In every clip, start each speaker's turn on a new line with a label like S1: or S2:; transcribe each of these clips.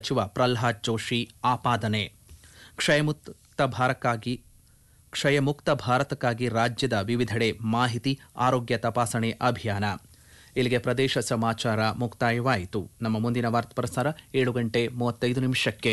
S1: ಸಚಿವ ಪ್ರಲ್ಹಾದ್ ಜೋಶಿ ಆಪಾದನೆ ಕ್ಷಯಮುಕ್ತ ಭಾರಕ್ಕಾಗಿ ಕ್ಷಯಮುಕ್ತ ಭಾರತಕ್ಕಾಗಿ ರಾಜ್ಯದ ವಿವಿಧೆಡೆ ಮಾಹಿತಿ ಆರೋಗ್ಯ ತಪಾಸಣೆ ಅಭಿಯಾನ ಇಲ್ಲಿಗೆ ಪ್ರದೇಶ ಸಮಾಚಾರ ಮುಕ್ತಾಯವಾಯಿತು ನಮ್ಮ ಮುಂದಿನ ವಾರ್ತಾ ಪ್ರಸಾರ ಏಳು ಗಂಟೆ ಮೂವತ್ತೈದು ನಿಮಿಷಕ್ಕೆ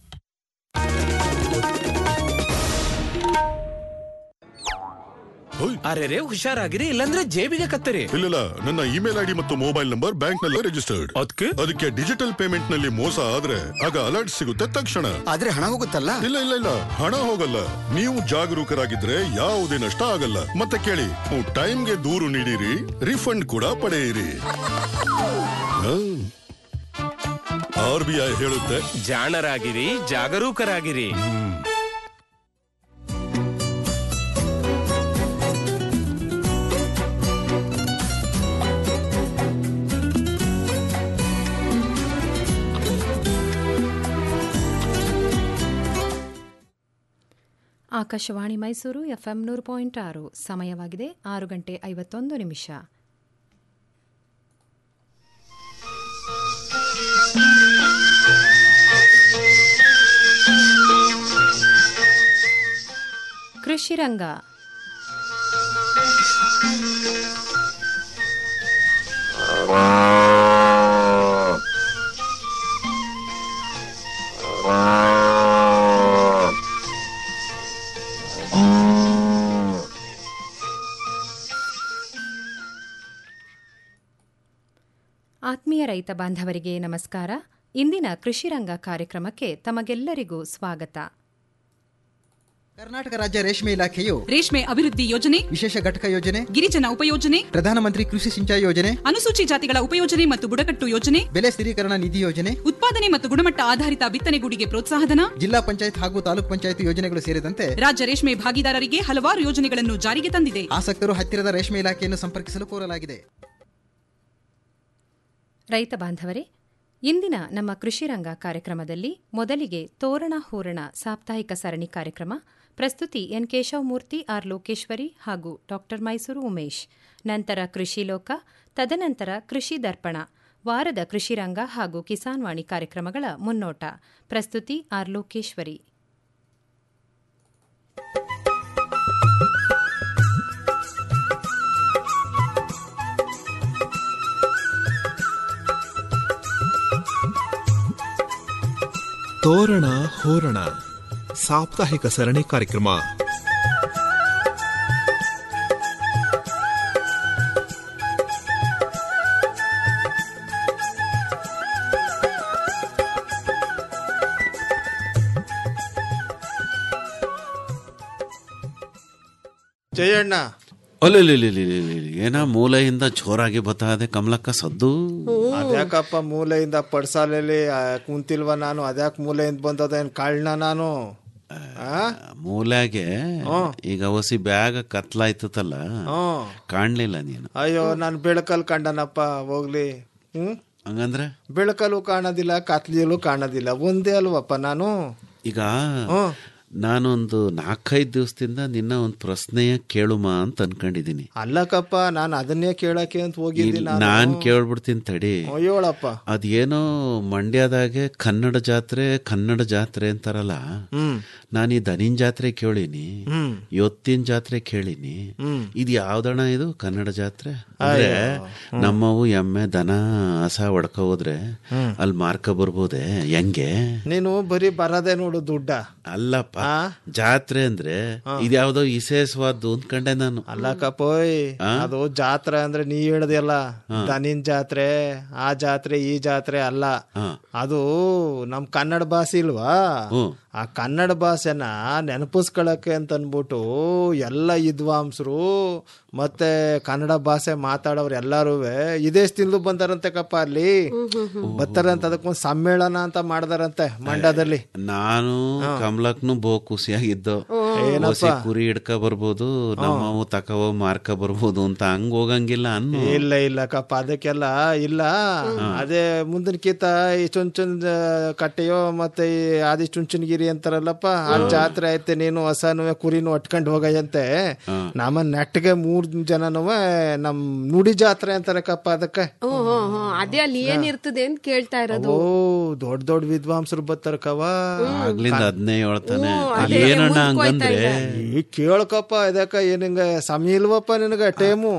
S2: ಹೋಯ್
S3: ಅರೆ ರೇ ಹುಷಾರಾಗಿರಿ ಇಲ್ಲಾಂದ್ರೆ ಜೇಬಿಗೆ ಕತ್ತರಿ
S2: ಇಲ್ಲ ನನ್ನ ಇಮೇಲ್ ಐಡಿ ಮತ್ತು ಮೊಬೈಲ್ ನಂಬರ್ ಬ್ಯಾಂಕ್ ನಲ್ಲಿ ರಿಜಿಸ್ಟರ್ಡ್
S3: ಅದ್ಕೆ
S2: ಅದಕ್ಕೆ ಡಿಜಿಟಲ್ ಪೇಮೆಂಟ್ ನಲ್ಲಿ ಮೋಸ ಆದ್ರೆ ಆಗ ಅಲರ್ಟ್ ಸಿಗುತ್ತೆ ತಕ್ಷಣ
S4: ಆದ್ರೆ ಹಣ ಹೋಗುತ್ತಲ್ಲ
S2: ಇಲ್ಲ ಇಲ್ಲ ಇಲ್ಲ ಹಣ ಹೋಗಲ್ಲ ನೀವು ಜಾಗರೂಕರಾಗಿದ್ರೆ ಯಾವುದೇ ನಷ್ಟ ಆಗಲ್ಲ ಮತ್ತೆ ಕೇಳಿ ಟೈಮ್ಗೆ ದೂರು ನೀಡಿರಿ ರಿಫಂಡ್ ಕೂಡ ಪಡೆಯಿರಿ ಆರ್ ಬಿ ಐ ಹೇಳುತ್ತೆ
S3: ಜಾಣರಾಗಿರಿ ಜಾಗರೂಕರಾಗಿರಿ
S5: ಆಕಾಶವಾಣಿ ಮೈಸೂರು ಎಫ್ಎಂ ನೂರು ಪಾಯಿಂಟ್ ಆರು ಸಮಯವಾಗಿದೆ ಆರು ಗಂಟೆ ಐವತ್ತೊಂದು ನಿಮಿಷ ಕೃಷಿ ರಂಗ ಆತ್ಮೀಯ ರೈತ ಬಾಂಧವರಿಗೆ ನಮಸ್ಕಾರ ಇಂದಿನ ಕೃಷಿ ರಂಗ ಕಾರ್ಯಕ್ರಮಕ್ಕೆ ತಮಗೆಲ್ಲರಿಗೂ ಸ್ವಾಗತ
S6: ಕರ್ನಾಟಕ ರಾಜ್ಯ ರೇಷ್ಮೆ ಇಲಾಖೆಯು
S7: ರೇಷ್ಮೆ ಅಭಿವೃದ್ಧಿ ಯೋಜನೆ
S6: ವಿಶೇಷ ಘಟಕ ಯೋಜನೆ
S7: ಗಿರಿಜನ ಉಪಯೋಜನೆ
S6: ಪ್ರಧಾನಮಂತ್ರಿ ಕೃಷಿ ಸಿಂಚಾಯಿ ಯೋಜನೆ
S7: ಅನುಸೂಚಿ ಜಾತಿಗಳ ಉಪಯೋಜನೆ ಮತ್ತು ಬುಡಕಟ್ಟು ಯೋಜನೆ
S6: ಬೆಲೆ ಸ್ಥಿರೀಕರಣ ನಿಧಿ ಯೋಜನೆ
S7: ಉತ್ಪಾದನೆ ಮತ್ತು ಗುಣಮಟ್ಟ ಆಧಾರಿತ ಬಿತ್ತನೆಗೂಡಿಗೆ ಪ್ರೋತ್ಸಾಹಧನ
S6: ಜಿಲ್ಲಾ ಪಂಚಾಯತ್ ಹಾಗೂ ತಾಲೂಕ್ ಪಂಚಾಯತ್ ಯೋಜನೆಗಳು ಸೇರಿದಂತೆ
S7: ರಾಜ್ಯ ರೇಷ್ಮೆ ಭಾಗಿದಾರರಿಗೆ ಹಲವಾರು ಯೋಜನೆಗಳನ್ನು ಜಾರಿಗೆ ತಂದಿದೆ
S6: ಆಸಕ್ತರು ಹತ್ತಿರದ ರೇಷ್ಮೆ ಇಲಾಖೆಯನ್ನು ಸಂಪರ್ಕಿಸಲು ಕೋರಲಾಗಿದೆ
S5: ರೈತ ಬಾಂಧವರೇ ಇಂದಿನ ನಮ್ಮ ಕೃಷಿ ರಂಗ ಕಾರ್ಯಕ್ರಮದಲ್ಲಿ ಮೊದಲಿಗೆ ತೋರಣ ಹೂರಣ ಸಾಪ್ತಾಹಿಕ ಸರಣಿ ಕಾರ್ಯಕ್ರಮ ಪ್ರಸ್ತುತಿ ಎನ್ ಕೇಶವಮೂರ್ತಿ ಆರ್ ಲೋಕೇಶ್ವರಿ ಹಾಗೂ ಡಾಕ್ಟರ್ ಮೈಸೂರು ಉಮೇಶ್ ನಂತರ ಕೃಷಿ ಲೋಕ ತದನಂತರ ಕೃಷಿ ದರ್ಪಣ ವಾರದ ಕೃಷಿ ರಂಗ ಹಾಗೂ ಕಿಸಾನ್ ವಾಣಿ ಕಾರ್ಯಕ್ರಮಗಳ ಮುನ್ನೋಟ ಪ್ರಸ್ತುತಿ ಆರ್ ಲೋಕೇಶ್ವರಿ
S8: ತೋರಣ ಹೋರಣ ಸಾಪ್ತಾಹಿಕ ಸರಣಿ ಕಾರ್ಯಕ್ರಮ
S9: ಜಯಣ್ಣ
S10: ಅಲ್ಲಲ್ಲಿ ಏನ ಮೂಲೆಯಿಂದ ಜೋರಾಗಿ ಬರ್ತಾ ಇದೆ ಕಮಲಕ್ಕ ಸದ್ದು
S9: ಅದ್ಯಾಕಪ್ಪ ಮೂಲೆಯಿಂದ ಪಡ್ಸಾಲಲ್ಲಿ ಆ, ಕುಂತಿಲ್ವ ನಾನು ಅದ್ಯಾಕ್ ಮೂಲೆಯಿಂದ ಬಂದದ ಏನ್ ಕಳ್ಳ ನಾನು ಆ?
S10: ಮೂಲೆಗೆ ಈಗ ಹೊಸಿ ಬ್ಯಾಗ ಕತ್ಲಾಯ್ತಲ್ಲ
S9: ಹ್ಮ್.
S10: ಕಾಣ್ಲಿಲ್ಲ ನೀನು
S9: ಅಯ್ಯೋ ನಾನು ಬೆಳಕಲ್ ಕಂಡನಪ್ಪ ಹೋಗ್ಲಿ ಹ್ಮ್
S10: ಹಂಗಂದ್ರೆ
S9: ಬೆಳಕಲ್ಲೂ ಕಾಣೋದಿಲ್ಲ ಕತ್ಲಿಯಲ್ಲೂ ಕಾಣೋದಿಲ್ಲ ಒಂದೇ ಅಲ್ವಪ್ಪ ನಾನು
S10: ಈಗ ನಾನೊಂದು ನಾಲ್ಕೈದು ದಿವಸದಿಂದ ನಿನ್ನ ಒಂದು ಪ್ರಶ್ನೆಯ ಕೇಳುಮ ಅಂತ ಅನ್ಕೊಂಡಿದೀನಿ
S9: ಅಲ್ಲಕ್ಕಪ್ಪ ನಾನು ಅದನ್ನೇ ಕೇಳಕ್ಕೆ ಅಂತ ಹೋಗಿದ್ದೀನಿ
S10: ಇಲ್ಲಿ
S9: ನಾನು.
S10: ನಾನ್ ಕೇಳ್ಬಿಡ್ತೀನಿ ತಡಿ
S9: ಅಯ್ಯೋಳಪ್ಪ
S10: ಅದೇನೋ ಮಂಡ್ಯದಾಗೆ ಕನ್ನಡ ಜಾತ್ರೆ ಕನ್ನಡ ಜಾತ್ರೆ ಅಂತಾರಲ್ಲ
S9: ಹ್ಮ್
S10: ನಾನು ಈ ದನಿನ್ ಜಾತ್ರೆ ಕೇಳಿನಿ
S9: ಹ್ಮ್
S10: ಇವತ್ತಿನ ಜಾತ್ರೆ ಕೇಳಿನಿ
S9: ಹ್ಮ್
S10: ಇದು ಯಾವ್ದಣ ಇದು ಕನ್ನಡ ಜಾತ್ರೆ ಅಂದ್ರೆ ನಮ್ಮವು ಎಮ್ಮೆ ದನ ಹಸ ಹೊಡ್ಕ ಹೋದ್ರೆ ಅಲ್ಲಿ ಮಾರ್ಕ ಬರ್ಬೋದೆ ಹೆಂಗೆ
S9: ನೀನು ಬರೀ ಬರದೆ ನೋಡು ದುಡ್ಡ
S10: ಅಲ್ಲಪ್ಪ
S9: ಆ?
S10: ಜಾತ್ರೆ ಅಂದ್ರೆ ಇದ್ಯಾವ್ದೋ ವಿಶೇಷವಾದ್ದು ಅಂದ್ಕೊಂಡೆ ನಾನು
S9: ಅಲ್ಲಕ್ಕಪ್ಪೋಯ್ ಅದು ಜಾತ್ರೆ ಅಂದ್ರೆ ನೀ ಹೇಳ್ದಲ್ಲ ದನಿನ್ ಜಾತ್ರೆ ಆ ಜಾತ್ರೆ ಈ ಜಾತ್ರೆ ಅಲ್ಲ
S10: ಹಾ.
S9: ಅದು ನಮ್ ಕನ್ನಡ ಭಾಷೆ ಇಲ್ವಾ
S10: ಹ್ಮ್.
S9: ಆ ಕನ್ನಡ ಭಾಷೆನ ನೆನಪಿಸ್ಕೊಳಕ್ಕೆ ಅಂತ ಅನ್ಬಿಟ್ಟು ಎಲ್ಲ ವಿದ್ವಾಂಸರು ಮತ್ತೆ ಕನ್ನಡ ಭಾಷೆ ಮಾತಾಡೋರು ಎಲ್ಲಾರು ಇದೇ ತಿಂದು ಬಂದಾರಂತೆ ಕಪ್ಪ ಅಲ್ಲಿ ಬರ್ತಾರಂತ ಅದಕ್ಕೊಂದು ಸಮ್ಮೇಳನ ಅಂತ ಮಾಡ್ದಾರಂತೆ ಮಂಡ್ಯದಲ್ಲಿ
S10: ನಾನು ಕಮಲಕ್ನು ಬೋ ಖುಷಿಯಾಗಿದ್ದು ಓಸಿ ಕುರಿ ಹಿಡ್ಕ ಬರ್ಬೋದು ನಮ್ಮವು ತಕವ ಮಾರ್ಕ ಬರ್ಬೋದು ಅಂತ ಹಂಗ್ ಹೋಗಂಗಿಲ್ಲ ಅನ್ನು
S9: ಇಲ್ಲ ಇಲ್ಲ ಕಪ್ಪ ಅದಕ್ಕೆಲ್ಲ ಇಲ್ಲ ಅದೇ ಮುಂದಿನ ಕೀತ ಈ ಚುಂಚುನ್ ಕಟ್ಟೆಯೋ ಮತ್ತೆ ಈ ಆದಿ ಚುಂಚನಗಿರಿ ಅಂತಾರಲ್ಲಪ್ಪ ಆ ಜಾತ್ರೆ ಐತೆ ನೀನು ಹೊಸನು ಕುರಿನು ಒಟ್ಕೊಂಡು ಹೋಗಯ್ಯಂತೆ ನಮ್ಮ ನೆಟ್ಗೆ ಮೂರ್ ಜನನು ನಮ್ ನುಡಿ ಜಾತ್ರೆ ಅಂತಾರೆ ಕಪ್ಪ ಅದಕ್ಕೆ
S4: ಹ್ಮ್ ಹ್ಮ್ ಹ್ಮ್ ಅದೇ ಅಲ್ಲಿ ಏನಿರ್ತದೆ ಅಂತ ಕೇಳ್ತಾ ಇರೋದು
S9: ಓ ದೊಡ್ಡ ದೊಡ್ಡ ವಿದ್ವಾಂಸರು ಬರ್ತಾರ ಕವ
S10: ಆಗ್ಲಿಂದ ಅದನ್ನೇ ಹೇಳ್ತಾನೆ
S4: ಅದೇ
S10: ಏನಣ್ಣ
S4: ಮುಂದ್ಕ್ ಹೋಯ್ತಾ
S10: ಹಂಗಂದ್ರೆ
S9: ಈ ಕೇಳ್ಕಪ್ಪ ಇದಕ್ಕ ಏನಿಂಗ ಸಮಯ ಇಲ್ವಪ್ಪ ನಿನಗ ಟೈಮು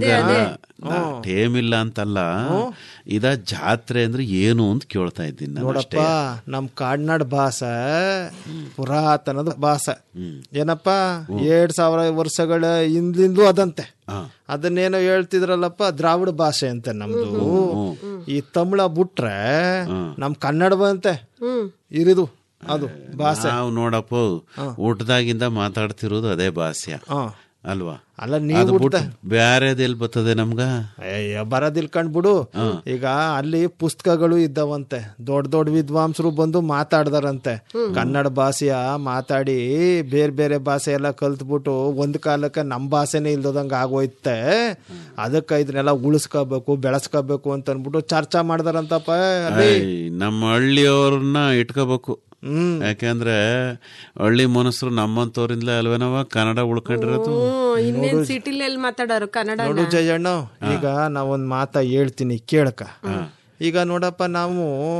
S10: ಟೇಮ್ ಇಲ್ಲ ಅಂತಲ್ಲ ಇದ ಜಾತ್ರೆ ಅಂದ್ರೆ ಏನು ಅಂತ ಕೇಳ್ತಾ ಇದ್ದೀನಿ ನಾನು
S9: ನೋಡಪ್ಪ
S10: ಅಷ್ಟೇ
S9: ನಮ್ ಕಾಡ್ನಾಡ್ ಭಾಷ ಪುರಾತನದ ಭಾಷ ಏನಪ್ಪ ಎರಡ್ ಸಾವಿರ ವರ್ಷಗಳ ಹಿಂದಿಂದಲೂ ಅದಂತೆ ಅದನ್ನೇನೋ ಹೇಳ್ತಿದ್ರಲ್ಲಪ್ಪ ದ್ರಾವಿಡ ಭಾಷೆ ಅಂತೆ ನಮ್ದು ಈ ತಮಿಳ ಬಿಟ್ರೆ ನಮ್ ಕನ್ನಡ ಬಂತೆ ಇರಿದು ಅದು ಭಾಷೆ
S10: ನಾವು ನೋಡಪ್ಪ ಊಟದಾಗಿಂದ ಮಾತಾಡ್ತಿರೋದು ಅದೇ ಭಾಷ್ಯ ಅಲ್ವಾ
S9: ಅಲ್ಲ
S10: ಅದು
S9: ನೀವು
S10: ಬಿಟ್ಟು ಬ್ಯಾರೇದ್ ಎಲ್ಲಿ ಬರ್ತದೆ ನಮ್ಗ
S9: ಅಯ್ಯ ಬರೋದಿಲ್ ಕಂಡ್ಬಿಡು ಈಗ ಅಲ್ಲಿ ಪುಸ್ತಕಗಳು ಇದ್ದಾವಂತೆ ದೊಡ್ಡ ದೊಡ್ಡ ವಿದ್ವಾಂಸರು ಬಂದು ಮಾತಾಡ್ದಾರಂತೆ ಕನ್ನಡ ಭಾಷೆಯ ಮಾತಾಡಿ ಬೇರೆ ಬೇರೆ ಭಾಷೆ ಎಲ್ಲ ಕಲ್ತ್ಬಿಟ್ಟು ಒಂದ್ ಕಾಲಕ್ಕೆ ನಮ್ ಭಾಷೆನೇ ಇಲ್ದದಂಗ ಆಗೋಯ್ತೆ ಅದಕ್ಕೆ ಇದನ್ನೆಲ್ಲ ಉಳಿಸ್ಕೋಬೇಕು ಬೆಳೆಸ್ಕೋಬೇಕು ಅಂತ ಅನ್ಬಿಟ್ಟು ಚರ್ಚಾ ಮಾಡ್ದಾರಂತಪ್ಪ ಅಲ್ಲಿ
S10: ಏಯ್, ನಮ್ಮ ಹಳ್ಳಿಯವ್ರನ್ನ ಇಟ್ಕೋಬೇಕು ಯಾಕೆಂದ್ರೆ ಹಳ್ಳಿ ಮನಸ್ಸರು ನಮ್ಮಂತವ್ರಿಂದಲೇ ಅಲ್ವೇನವ ಕನ್ನಡ ಉಳ್ಕೊಂಡಿರೋದು
S4: ಹ್ಮ್ ಇನ್ನೇನ್ ಸಿಟಿಲಿ ಎಲ್ಲಿ ಮಾತಾಡೋರು ಕನ್ನಡ
S9: ನೋಡು ಜಯಣ್ಣ ಈಗ ನಾವೊಂದ್ ಮಾತ ಹೇಳ್ತೀನಿ ಕೇಳಕ ಈಗ ನೋಡಪ್ಪ ನಾವು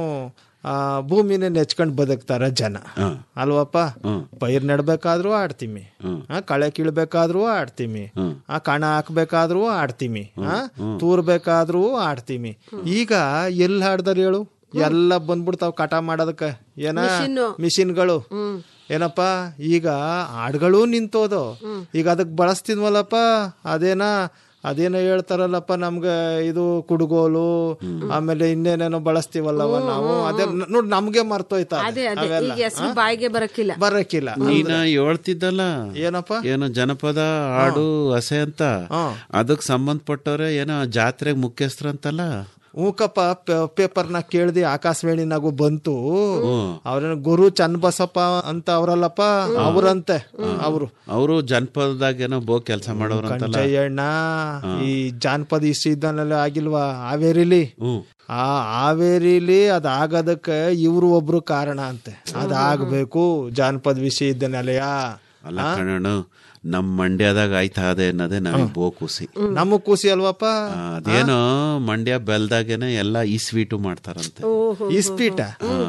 S9: ಆ ಭೂಮಿನೇ ನೆಚ್ಕೊಂಡ್ ಬದುಕ್ತಾರ ಜನ ಅಲ್ವಪ್ಪ ಪೈರ್ ನೆಡ್ಬೇಕಾದ್ರೂ ಆಡ್ತೀವಿ ಆ, ಕಳೆ ಕೀಳ್ಬೇಕಾದ್ರೂ ಆಡ್ತೀವಿ ಆ ಕಣ ಹಾಕ್ಬೇಕಾದ್ರೂ ಆಡ್ತೀವಿ ಆ ತೂರ್ಬೇಕಾದ್ರೂ ಆಡ್ತೀವಿ ಈಗ ಎಲ್ಲಿ ಹಾಡ್ದಾರ ಹೇಳು ಎಲ್ಲ ಬಂದ್ಬಿಡ್ತಾವ್ ಕಟ ಮಾಡೋದಕ್ಕ ಏನ ಮಿಷಿನ್ಗಳು ಏನಪ್ಪ ಈಗ ಹಾಡ್ಗಳು ನಿಂತೋದು ಈಗ ಅದಕ್ ಬಳಸ್ತಿದ್ವಲ್ಲಪ್ಪ ಅದೇನ ಅದೇನೋ ಹೇಳ್ತಾರಲ್ಲಪ್ಪ ನಮ್ಗೆ ಇದು ಕುಡುಗೋಲು ಆಮೇಲೆ ಇನ್ನೇನೇನೋ ಬಳಸ್ತೀವಲ್ಲವ ನಾವು ಅದೇ ನೋಡ್ ನಮ್ಗೆ ಮರ್ತೋಯ್ತಾ
S4: ಅದೇ ಅದೇ ಈಗ ಹೆಸರು ಬಾಯಿಗೆ ಬರಕ್ಕಿಲ್ಲ
S9: ಬರಕ್ಕಿಲ್ಲ
S10: ನೀನ ಹೇಳ್ತಿದ್ದಲ್ಲ
S9: ಏನಪ್ಪ
S10: ಏನೋ ಜನಪದ ಹಾಡು ಹಸೆ ಅಂತ ಅದಕ್ ಸಂಬಂಧಪಟ್ಟವ್ರೆ ಏನೋ ಜಾತ್ರೆಗ್ ಮುಖ್ಯಸ್ಥರಂತಲ್ಲ
S9: ಹೂಕಪ್ಪ ಪೇಪರ್ನ ಕೇಳ್ದಿ ಆಕಾಶವಾಣಿನಾಗೂ ಬಂತು ಅವ್ರೇನ ಗುರು ಚನ್ನಬಸಪ್ಪ ಅಂತ ಅವರಲ್ಲಪ್ಪ ಅವರಂತೆ ಅವರು
S10: ಅವರು ಜನಪದದಾಗ ಏನೋ ಬೋ ಕೆಲಸ ಮಾಡೋರಂತಲ್ಲ
S9: ಜಯಣ್ಣ ಈ ಜಾನಪದ ಇಷ್ಟು ಇದ್ದನೆಲ್ಲ ಆಗಿಲ್ವಾ ಹಾವೇರಿಲಿ ಆ ಹಾವೇರಿಲಿ ಅದಾಗದಕ್ಕೆ ಇವ್ರು ಒಬ್ರು ಕಾರಣ ಅಂತೆ ಅದಾಗಬೇಕು ಜಾನಪದ ವಿಷಯ ಇದ್ದ ನೆಲೆಯ
S10: ಅಲ್ಲ ಕಣಣ್ಣ ನಮ್ ಮಂಡ್ಯದಾಗ ಆಯ್ತಾ ಅದೇ ಅನ್ನೋದೇ ನಮಗೆ ಬೋ ಖುಷಿ
S9: ನಮ್ಮ ಖುಷಿ ಅಲ್ವಪ್ಪ
S10: ಆ, ಅದೇನೋ ಮಂಡ್ಯ ಬೆಲ್ದಾಗೇನೆ ಎಲ್ಲ ಈ ಸ್ವೀಟು ಮಾಡ್ತಾರಂತೆ
S9: ಇಸ್ಪೀಟ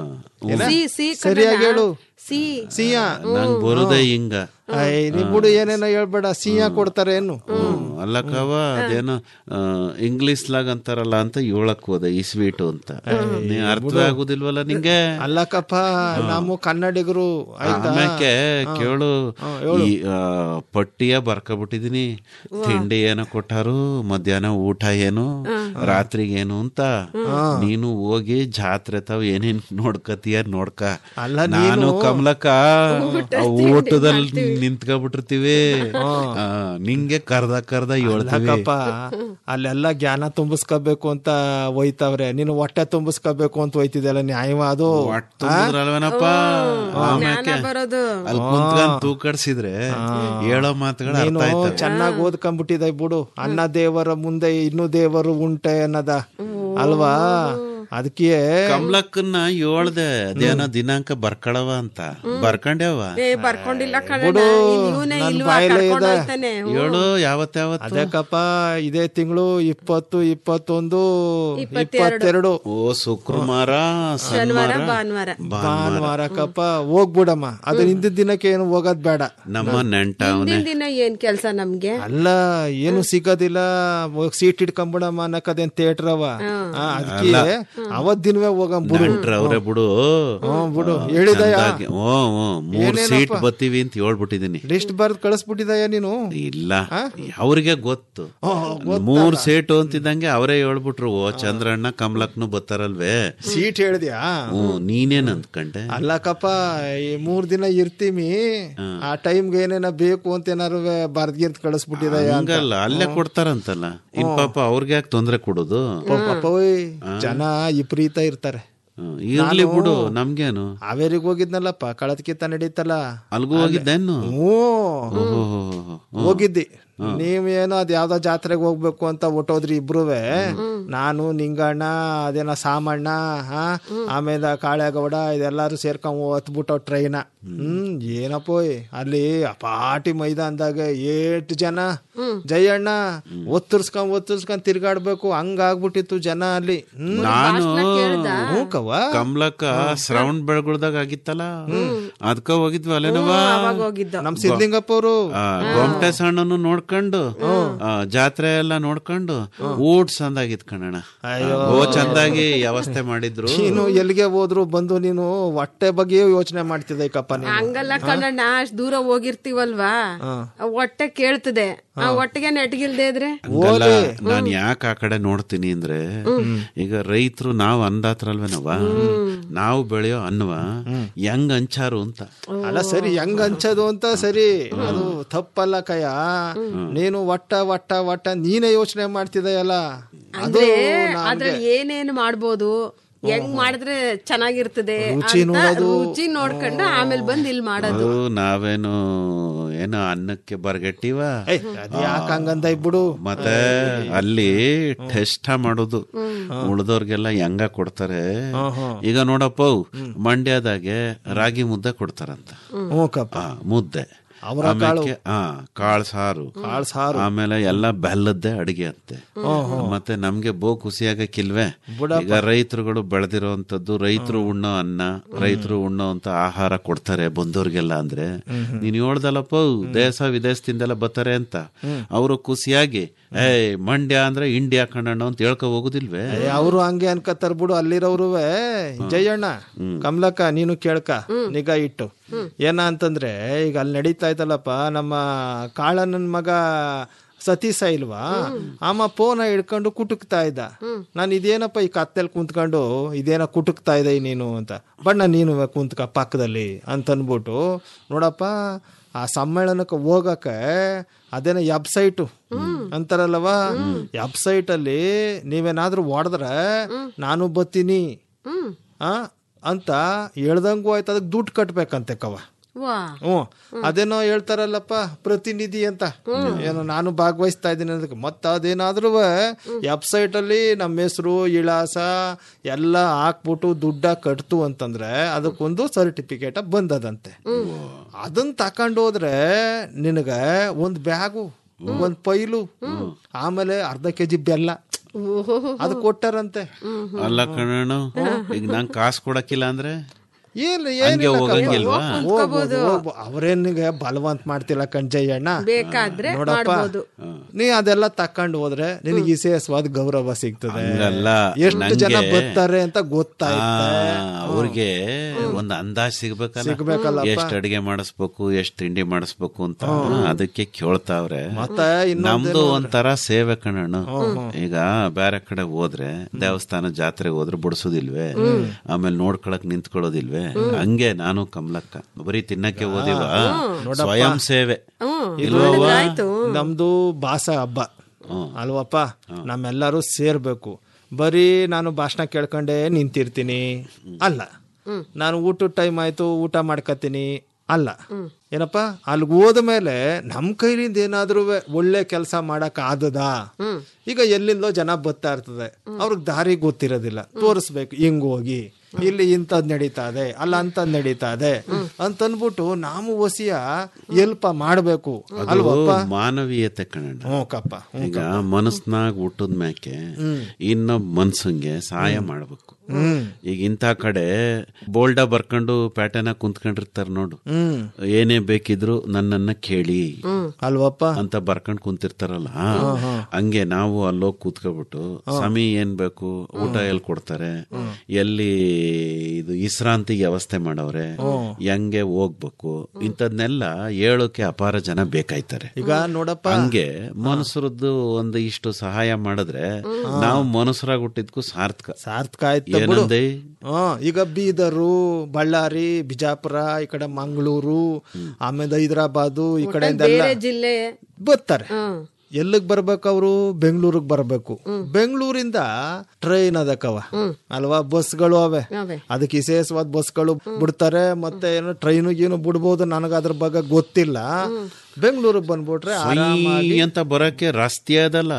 S4: ಸಿ ಸಿ
S9: ಸರಿಯಾಗಿ ಹೇಳು
S4: ಸಿ
S9: ಸಿಯಾ
S10: ನಂಗ್ ಬರೋದೇ ಹಿಂಗ
S9: ಐ ನೀ ಬಿಡು ಏನೇನೋ ಹೇಳ್ಬೇಡ ಸಿಯಾ ಕೊಡ್ತಾರೆ ಏನು
S10: ಹ್ಮ್, ಅಲ್ಲಕ್ಕವ ಅದೇನೋ ಇಂಗ್ಲಿಷ್ಲಾಗ ಅಂತಾರಲ್ಲ ಅಂತ ಹೇಳಕ್ ಹೋದೆ ಈ ಸ್ವೀಟು ಅಂತ ನೀ ಅರ್ಥವೇ ಆಗುದಿಲ್ವಲ್ಲ ನಿಂಗೆ
S9: ಅಲ್ಲಕ್ಕಪ್ಪ ನಾವು ಕನ್ನಡಿಗರು ಆಯ್ತಾ
S10: ಆಮ್ಯಾಕೆ ಕೇಳು ಈ ಆ, ಪಟ್ಟಿಯ ಬರ್ಕೊಬಿಟ್ಟಿದೀನಿ ತಿಂಡಿ ಏನೋ ಕೊಟ್ಟಾರು ಮಧ್ಯಾಹ್ನ ಊಟ ಏನು ರಾತ್ರಿಗೆ ಏನು ಅಂತ ನೀನು ಹೋಗಿ ಜಾತ್ರೆ ತಾವ್ ಏನೇನ್ ನೋಡ್ಕತೀಯ ನೋಡ್ಕ
S9: ಅಲ್ಲ
S10: ನಾನು ಕಮಲಕ್ಕ ಆ ಊಟದಲ್ಲಿ ನಿಂತ್ಕೊಬಿಟ್ಟಿರ್ತೀವಿ ಆ, ನಿಂಗೆ ಕರ್ದ ಕರ್ದ ಹೇಳ್ತೀವಿ
S9: ಅಲ್ಲಕ್ಕಪ್ಪ ಅಲ್ಲೆಲ್ಲ ಜ್ಞಾನ ತುಂಬಿಸ್ಕೋಬೇಕು ಅಂತ ಒಯ್ತಾವ್ರೆ ನೀನು ಹೊಟ್ಟೆ ತುಂಬಿಸ್ಕೋಬೇಕು ಅಂತ ಒಯ್ತಿದ್ದಲ್ಲ ನ್ಯಾಯವ ಅದು
S10: ತುಂಬಿದ್ರಲ್ವೇನಪ್ಪ ಆಮ್ಯಾಕೆ
S4: ಬರೋದು
S10: ಅಲ್ಲಿ ಕುಂತ್ಕೊಂಡ್ ತೂಕಡಿಸಿದ್ರೆ ಹೇಳೋ ಮಾತುಗಳು
S9: ನೀನು
S10: ಅರ್ಥ ಆಯ್ತವೆ
S9: ಚೆನ್ನಾಗಿ ಓದ್ಕೊಂಡ್ಬಿಟ್ಟಿದೆ ಬಿಡು ಅನ್ನ ದೇವರ ಮುಂದೆ ಇನ್ನೂ ದೇವರು ಉಂಟೆ ಅನ್ನದ ಅಲ್ವಾ ಅದಕ್ಕೆ
S10: ಕಮಲಕ್ಕನ್ನ ಹೇಳ್ದೆ ಅದೇನೋ ದಿನಾಂಕ ಬರ್ಕಳವ ಅಂತ ಬರ್ಕಂಡ್ಯಾವ
S4: ಏ ಬರ್ಕೊಂಡಿಲ್ಲ ಕಣ
S9: ಬಿಡು,
S4: ಇವನೇ
S9: ನನ್
S4: ಇಲ್ವಾ
S9: ಬಾಯಲ್ಲೇ
S4: ಕರ್ಕೊಂಡ್
S9: ಇದೆ.
S4: ಹೋಗ್ತಾನೆ
S10: ಹೇಳು ಯಾವತ್ತಾವತ್ತು
S9: ಅದಕ್ಕಪ್ಪ ಇದೇ ತಿಂಗಳು ಇಪ್ಪತ್ತು ಇಪ್ಪತ್ತೊಂದು ಇಪ್ಪತ್ತೆರಡು
S10: ಓ ಶುಕ್ರವಾರ
S4: ಶನಿವಾರ
S10: ಶನಿವಾರ
S4: ಭಾನುವಾರ
S9: ಭಾನುವಾರಕ್ಕಪ್ಪ ಹೋಗ್ಬಿಡಮ್ಮ ಅದ್ರ ಹಿಂದಿನ ದಿನಕ್ಕೆ ಏನು ಹೋಗೋದ್ ಬೇಡ
S10: ನಮ್ಮ ನೆಂಟ ಅವನೇ
S4: ಹಿಂದಿನ ದಿನ ಏನ್ ಕೆಲ್ಸ ನಮ್ಗೆ
S9: ಅಲ್ಲ ಏನು ಸಿಗೋದಿಲ್ಲ ಹೋಗ್ ಸೀಟ್ ಇಟ್ಕೊಂಬಿಡಮ್ಮ ಅನ್ನಕದೇನ್ ಥಿಯೇಟರ್ ಅವ ಆ, ಅದಕ್ಕೆ ಅವತ್ ದಿನವೇ ಹೋಗಂ ಬಿಡು
S10: ನೆಂಟ್ರ ಅವ್ರೆ ಬಿಡು
S9: ಹ್ಮ್, ಬಿಡು ಹೇಳಿದಯ
S10: ಚಂದಾಗಿ- ಓ ಓ ಮೂರ್ ಸೀಟ್ ಬತ್ತೀವಿ ಅಂತ ಹೇಳ್ಬಿಟ್ಟಿದೀನಿ
S9: ಲಿಸ್ಟ್ ಬರ್ದ್ ಕಳಿಸ್ಬಿಟ್ಟಿದಯ ನೀನು
S10: ಇಲ್ಲ ಅವ್ರಿಗೆ ಗೊತ್ತು ಮೂರ್ ಸೀಟು ಅಂತಿದ್ದಂಗೆ ಅವರೇ ಹೇಳ್ಬಿಟ್ರು ಓ ಚಂದ್ರಣ್ಣ ಕಮಲಕ್ನು ಬತ್ತಾರಲ್ವೇ
S9: ಸೀಟ್ ಹೇಳಿದ್ಯಾ
S10: ಹ್ಮ್ ನೀನೇನ್ ಅಂದ್ಕಂಡೆ
S9: ಅಲ್ಲಕ್ಕಪ್ಪ ಈ ಮೂರ್ ದಿನ ಇರ್ತೀವಿ ಆ ಟೈಮ್ಗೆ ಏನೇನ ಬೇಕು ಅಂತ ಏನಾರು ಬರ್ದ್ಗಿರ್ತ್ ಕಳಿಸ್ಬಿಟ್ಟಿದಯ ಅಂತ
S10: ಹಂಗಲ್ಲ ಅಲ್ಲೇ ಕೊಡ್ತಾರಂತಲ್ಲ ಇನ್ ಪಾಪ ಅವ್ರಿಗೆ ಯಾಕೆ ತೊಂದ್ರೆ ಕೊಡೋದು
S9: ಪಾಪ ಓಯ್, ಜನ ವಿಪರೀತ ಇರ್ತಾರೆ
S10: ಹ್ಮ್, ಇರ್ಲಿ ಬಿಡು ನಮ್ಗೇನು
S9: ಹಾವೇರಿಗೆ ಹೋಗಿದ್ನಲ್ಲಪ್ಪ ಕಳತ್ಕಿತ್ತ ನಡೀತಲ್ಲ
S10: ಅಲ್ಗೂ ಹೋಗಿದ್ದೇನು
S9: ಹ್ಞೂ
S10: ಓಹೋ
S9: ಹೋಗಿದ್ದಿ ನೀವೇನೋ ಅದ್ ಯಾವ್ದೋ ಜಾತ್ರೆಗೆ ಹೋಗ್ಬೇಕು ಅಂತ ಹೊಟ್ಟೋದ್ರಿ ಇಬ್ರುವೆ ನಾನು ನಿಂಗಣ್ಣ ಅದೇನೋ ಸಾಮಣ್ಣ ಹಾ ಆಮೇಲೆ ಕಾಳೆಗೌಡ ಇದೆಲ್ಲಾರು ಸೇರ್ಕೊಂಡ್ ಹತ್ಬಿಟ್ಟವ್ ಟ್ರೈನ ಹ್ಮ್ ಏನಪ್ಪೋಯ್ ಅಲ್ಲಿ ಅಪಾಟಿ ಮೈದಾನದಾಗ ಏಟ್ ಜನ ಜಯಣ್ಣ ಒತ್ತರ್ಸ್ಕೊಂಡ್ ಒತ್ತರ್ಸ್ಕೊಂಡ್ ತಿರ್ಗಾಡ್ಬೇಕು ಹಂಗಾಗ್ಬಿಟ್ಟಿತ್ತು ಜನ ಅಲ್ಲಿ ಹ್ಮ್
S10: ನಾನು
S9: ಹ್ಞೂ ಕವ್ವ.
S10: ಕಮಲಕ್ಕ ಶ್ರವಣ್ ಬೆಳಗುಳ್ದಾಗ ಆಗಿತ್ತಲ್ಲ ಅದ್ಕ ಹೋಗಿದ್ವಿ ಅಲ್ಲೇನವ
S4: ಅವಾಗ ಹೋಗಿದ್ದು
S9: ನಮ್ ಸಿದ್ಲಿಂಗಪ್ಪ ಅವರು
S10: ಆ, ಗೊಮಟೆ ಸಣ್ಣನು ನೋಡ್ಕೊಂಡು ಆ, ಜಾತ್ರೆ ಎಲ್ಲ ನೋಡ್ಕೊಂಡು ಊಟ ಚಂದಾಗಿತ್ ಕಣಣ್ಣ ಓ ಚಂದಾಗಿ ವ್ಯವಸ್ಥೆ ಮಾಡಿದ್ರು
S9: ನೀನು ಎಲ್ಲಿಗೆ ಹೋದ್ರು ಬಂದು ನೀನು ಹೊಟ್ಟೆ ಬಗ್ಗೆ ಯೋಚನೆ ಮಾಡ್ತಿದ್ದೆ ಕಪ್ಪ ನೀನು
S4: ಹಂಗಲ್ಲ ಕಣಣ್ಣ ಅಷ್ಟ್ ದೂರ ಹೋಗಿರ್ತೀವಲ್ವಾ ಆ ಹೊಟ್ಟೆ ಕೇಳ್ತದೆ ಆ ಹೊಟ್ಟೆಗೆ ನೆಟ್ಗಿಲ್ದೇ ಇದ್ರೆ
S10: ಹಂಗಲ್ಲ ನಾನ್ ಯಾಕೆ ಆ ಕಡೆ ನೋಡ್ತೀನಿ ಅಂದ್ರೆ ಈಗ ರೈತರು ನಾವು ಅಂದಾತ್ರಲ್ವೇನವ ನಾವು ಬೆಳೆಯೋ ಅನ್ನವ ಹೆಂಗ್ ಹಂಚಾರು ಅಂತ
S9: ಅಲ್ಲ ಸರಿ ಹೆಂಗ್ ಹಂಚೋದು ಅಂತ ಸರಿ ಅದು ತಪ್ಪಲ್ಲ ಕಯ ನೀನು ಒಟ್ಟ ಒಟ್ಟ ಒಟ್ಟ ನೀನೇ ಯೋಚನೆ ಮಾಡ್ತಿದೆಯಲ್ಲ ಅದು
S4: ಅಂದ್ರೆ ಅದ್ರಲ್ಲಿ ಏನೇನ್ ಮಾಡ್ಬೋದು ಹೆಂಗ್ ಮಾಡಿದ್ರೆ ಚೆನ್ನಾಗಿರ್ತದೆ
S9: ರುಚಿ
S4: ಅಂತ
S9: ನೋಡೋದು.
S4: ರುಚಿ ನೋಡ್ಕೊಂಡು ಆಮೇಲೆ ಬಂದ್ ಇಲ್ಲಿ ಮಾಡೋದು
S10: ಅದು ನಾವೇನು ಏನೋ ಅನ್ನಕ್ಕೆ ಬರ್ಗೆಟ್ಟಿವ
S9: ಅದು ಯಾಕೆ ಹಂಗಂದ ಇಬ್ಬಿಡು
S10: ಮತ್ತೆ ಅಲ್ಲಿ ಟೆಸ್ಟ್ ಮಾಡೋದು ಉಳ್ದವ್ರಿಗೆಲ್ಲ ಹೆಂಗ ಕೊಡ್ತಾರೆ ಈಗ ನೋಡಪ್ಪ ಮಂಡ್ಯದಾಗೆ ರಾಗಿ ಮುದ್ದೆ ಕೊಡ್ತಾರಂತ
S9: ಹ್ಞೂ ಕಪ್ಪ
S10: ಆ, ಮುದ್ದೆ
S9: ಅವರ
S10: ಆಮೇಲೆ ಆ ಕಾಳ್ ಸಾರು
S9: ಕಾಳ್ ಸಾರು.
S10: ಆಮೇಲೆ ಎಲ್ಲ ಬೆಲ್ಲದ್ದೇ ಅಡಿಗೆ ಅಂತೆ ಮತ್ತೆ ನಮ್ಗೆ ಬೋ ಖುಷಿಯಾಗಕ್ಕಿಲ್ವೇ ಈಗ ರೈತರುಗಳು ಬೆಳೆದಿರೋಂಥದ್ದು ರೈತರು ಉಣ್ಣೋ ಅನ್ನ ರೈತರು ಉಣ್ಣೋ ಅಂತ ಆಹಾರ ಕೊಡ್ತಾರೆ ಬಂದವ್ರಿಗೆಲ್ಲ ಅಂದ್ರೆ ನೀನ್ ಹೇಳ್ದಲ್ಲಪ್ಪ ದೇಶ ವಿದೇಶದಿಂದೆಲ್ಲ ಬರ್ತಾರೆ ಅಂತ ಅವರು ಖುಷಿಯಾಗಿ ಏ ಮಂಡ್ಯ ಅಂದ್ರೆ ಇಂಡಿಯಾ ಕಣ್ಣಣ್ಣ ಅಂತ ಹೇಳ್ಕೊ ಹೋಗುದಿಲ್ವೇ
S9: ಅವರು ಹಂಗೆ ಅನ್ಕತ್ತಾರ ಬಿಡು ಅಲ್ಲಿರೋರುವೆ ಜಯಣ್ಣ ಕಮಲಕ್ಕ ನೀನು ಕೇಳ್ಕ ನಿಗಾ ಇಟ್ಟು ಏನ ಅಂತಂದ್ರೆ ಈಗ ಅಲ್ಲಿ ನಡೀತಾ ಇತ್ತಲ್ಲಪ್ಪ ನಮ್ಮ ಕಾಳಣ್ಣನ ಮಗ ಸತೀಶ ಇಲ್ವಾ ಆಮ ಫೋನ ಹಿಡ್ಕೊಂಡು ಕುಟುಕ್ತಾ ಇದ್ದ ನಾನು ಇದೇನಪ್ಪ ಈ ಕತ್ತಲ್ಲಿ ಕುಂತ್ಕೊಂಡು ಇದೇನ ಕುಟುಕ್ತಾ ಇದೆ ನೀನು ಅಂತ ಬಣ್ಣ ನೀನು ಕುಂತ್ಕ ಪಕ್ಕದಲ್ಲಿ ಅಂತ ಅನ್ಬಿಟ್ಟು ನೋಡಪ್ಪ ಆ ಸಮ್ಮೇಳನಕ್ಕೆ ಹೋಗಕ್ಕೆ ಅದೇನೋ ವೆಬ್ಸೈಟು ಅಂತಾರಲ್ಲವ ವೆಬ್ಸೈಟ್ ಅಲ್ಲಿ ನೀವೇನಾದ್ರೂ ಹೊಡೆದ್ರೆ ನಾನು ಬತ್ತೀನಿ ಆ ಅಂತ ಹೇಳ್ದಂಗೂ ಆಯ್ತು ಅದಕ್ಕೆ ದುಡ್ಡು ಕಟ್ಬೇಕಂತೆ ಕವ
S4: ವಾ
S9: ಹ್ಞೂ ಅದೇನೋ ಹೇಳ್ತಾರಲ್ಲಪ್ಪ ಪ್ರತಿನಿಧಿ ಅಂತ ಏನೋ ನಾನು ಭಾಗವಹಿಸ್ತಾ ಇದ್ದೀನಿ ಅದಕ್ಕೆ ಮತ್ತೆ ಅದೇನಾದ್ರೂ ವೆಬ್ಸೈಟ್ ಅಲ್ಲಿ ನಮ್ಮ ಹೆಸರು ಇಳಾಸ ಎಲ್ಲ ಹಾಕ್ಬಿಟ್ಟು ದುಡ್ಡ ಕಟ್ತು ಅಂತಂದ್ರೆ ಅದಕ್ಕೊಂದು ಸರ್ಟಿಫಿಕೇಟ್ ಬಂದದಂತೆ ಅದನ್ನ ತಕೊಂಡು ಹೋದ್ರೆ ನಿನಗ ಒಂದ್ ಬ್ಯಾಗು ಒಂದ್ ಪೈಲು ಆಮೇಲೆ ಅರ್ಧ ಕೆಜಿ ಬೆಲ್ಲ ಅದು ಕೊಟ್ಟಾರಂತೆ
S10: ಅಲ್ಲ ಕಣ್ಣಣ್ಣ ಈಗ ನಂಗೆ ಕಾಸು ಕೊಡಕ್ಕಿಲ್ಲ ಅಂದ್ರೆ
S9: ಏನ್
S10: ಹಂಗೆ ಹೋಗಂಗಿಲ್ವಾ
S9: ಅವ್ರೇನಿಗೆ ಬಲವಂತ ಮಾಡ್ತಿಲ್ಲ ಕಣ್ಜಯ್ಯಣ್ಣ
S4: ಬೇಕಾದ್ರೆ
S9: ನೋಡಪ್ಪ
S4: ಮಾಡ್ಬೋದು
S9: ನೀ ಅದೆಲ್ಲ ತಕೊಂಡು ಹೋದ್ರೆ ನಿನಗೆ ವಿಶೇಷವಾದ ಗೌರವ ಸಿಗ್ತದೆ
S10: ಹಂಗಲ್ಲ
S9: ಎಷ್ಟು ಜನ
S10: ನಂಗೆ-
S9: ಬರ್ತಾರೆ ಅಂತ ಗೊತ್ತಾಯ್ತು
S10: ಅವ್ರಿಗೆ ಒಂದ್ ಅಂದಾಜ್ ಸಿಗ್ಬೇಕಲ್ಲ
S9: ಸಿಗ್ಬೇಕಲ್ಲಪ್ಪ.
S10: ಎಷ್ಟ್ ಅಡಿಗೆ ಮಾಡಿಸ್ಬೇಕು ಎಷ್ಟ್ ತಿಂಡಿ ಮಾಡಿಸ್ಬೇಕು ಅಂತ ಅದಕ್ಕೆ ಕೇಳ್ತಾವ್ರೆ
S9: ಮತ್ತೆ
S10: ನಮ್ದು ಒಂಥರ ಸೇವೆ ಕಣಣ್ಣ ಈಗ ಬೇರೆ ಕಡೆ ಹೋದ್ರೆ ದೇವಸ್ಥಾನ ಜಾತ್ರೆಗೆ ಹೋದ್ರೆ ಬಡಿಸೋದಿಲ್ವೇ ಆಮೇಲೆ ನೋಡ್ಕೊಳಕ್ ನಿಂತ್ಕೊಳ್ಳೋದಿಲ್ವೇ ಹಂಗೆ ನಾನು ಕಮಲಕ್ಕ ಬರೀ ತಿನ್ನಕ್ಕೆ ಓದಿವ ಸ್ವಯಂ ಸೇವೆ ಇಲ್ವವ್ವ?
S9: ನಮ್ದು ಭಾಷ ಹಬ್ಬ ಅಲ್ವಪ್ಪ ನಮ್ಮೆಲ್ಲರೂ ಸೇರ್ಬೇಕು ಬರೀ ನಾನು ಭಾಷಣ ಕೇಳ್ಕೊಂಡೇ ನಿಂತಿರ್ತೀನಿ ಅಲ್ಲ ನಾನು ಊಟದ ಟೈಮ್ ಆಯ್ತು ಊಟ ಮಾಡ್ಕತೀನಿ ಅಲ್ಲ ಏನಪ್ಪ ಅಲ್ಲಿಗೆ ಹೋದ ಮೇಲೆ ನಮ್ ಕೈಲಿಂದ ಏನಾದ್ರೂ ಒಳ್ಳೆ ಕೆಲಸ ಮಾಡಕ್ ಆದದ ಈಗ ಎಲ್ಲಿಂದೋ ಜನ ಬರ್ತಾ ಇರ್ತದೆ ಅವ್ರಿಗೆ ದಾರಿ ಗೊತ್ತಿರೋದಿಲ್ಲ ತೋರಿಸ್ಬೇಕು ಹಿಂಗ್ ಹೋಗಿ ಇಲ್ಲಿ ಇಂಥದ್ ನಡೀತಾ ಇದೆ ಅಲ್ಲ ಅಂತದ್ ನಡೀತಾ ಇದೆ ಅಂತನ್ಬಿಟ್ಟು ನಾವು ವಸಿಯ ಎಲ್ಪ ಮಾಡ್ಬೇಕು ಅಲ್ವಪ್ಪ
S10: ಮಾನವೀಯತೆ ಕಣಣ್ಣ
S9: ಹ್ಞೂ ಕಪ್ಪ
S10: ಈಗ ಮನಸ್ನಾಗ ಹುಟ್ಟದ ಮ್ಯಾಕೆ ಇನ್ನೊಬ್ಬ ಮನ್ಸಂಗೆ ಸಹಾಯ ಮಾಡ್ಬೇಕು ಈಗ ಇಂಥ ಕಡೆ ಬೋಲ್ಡ ಬರ್ಕೊಂಡು ಪ್ಯಾಟರ್ನ ಕುಂತ್ಕೊಂಡಿರ್ತಾರ ನೋಡು ಏನೇ ಬೇಕಿದ್ರು ನನ್ನನ್ನ ಕೇಳಿ
S9: ಅಲ್ವಪ್ಪ
S10: ಅಂತ ಬರ್ಕೊಂಡ್ ಕುಂತಿರ್ತಾರಲ್ಲ ಹಂಗೆ ನಾವು ಅಲ್ಲೋಗಿ ಕೂತ್ಕೊಬಿಟ್ಟು ಸಮಿ ಏನ್ ಬೇಕು ಊಟ ಎಲ್ಲಿ ಕೊಡ್ತಾರೆ ಎಲ್ಲಿ ಇದು ವಿಶ್ರಾಂತಿಗೆ ವ್ಯವಸ್ಥೆ ಮಾಡವ್ರೆ ಹೆಂಗೆ ಹೋಗ್ಬೇಕು ಇಂಥದ್ನೆಲ್ಲ ಹೇಳೋಕೆ ಅಪಾರ ಜನ ಬೇಕಾಯ್ತಾರೆ
S9: ಈಗ ನೋಡಪ್ಪ
S10: ಹಂಗೆ ಮನುಷ್ಯರದ್ದು ಒಂದು ಇಷ್ಟು ಸಹಾಯ ಮಾಡಿದ್ರೆ ನಾವು ಮನುಷ್ಯರಾಗಿ ಹುಟ್ಟಿದ್ಕು ಸಾರ್ಥಕ
S9: ಸಾರ್ಥಕ ಆಯ್ತು ಬಿಡು
S10: ಏನಂದೆ
S9: ಹ್ಮ್ ಈಗ ಬೀದರು ಬಳ್ಳಾರಿ ಬಿಜಾಪುರ ಈ ಕಡೆ ಮಂಗಳೂರು ಆಮೇಲೆ ಹೈದರಾಬಾದು ಈ ಕಡೆಯಿಂದ ಎಲ್ಲ
S4: ಬೇರೆ ಜಿಲ್ಲೆ
S9: ಬರ್ತಾರೆ ಎಲ್ಲಿಗ್ ಬರ್ಬೇಕು ಅವರು ಬೆಂಗಳೂರಿಗೆ ಬರ್ಬೇಕು ಬೆಂಗಳೂರಿಂದ ಟ್ರೈನ್ ಅದಕ್ಕವ ಅಲ್ವಾ ಬಸ್ಗಳು ಅವೆ
S4: ಅವೆ.
S9: ಅದಕ್ಕೆ ವಿಶೇಷವಾದ ಬಸ್ಗಳು ಬಿಡ್ತಾರೆ ಮತ್ತೆ ಏನು ಟ್ರೈನು ಏನು ಬಿಡ್ಬೋದು ನನಗೆ ಅದ್ರ ಬಗ್ಗೆ ಗೊತ್ತಿಲ್ಲ ಬೆಂಗಳೂರಿಗೆ ಬಂದ್ಬಿಟ್ರೆ ಆರಾಮಾಗಿ
S10: ಈ ಅಂತ ಬರಕ್ಕೆ ರಸ್ತೆ ಅದಲ್ಲ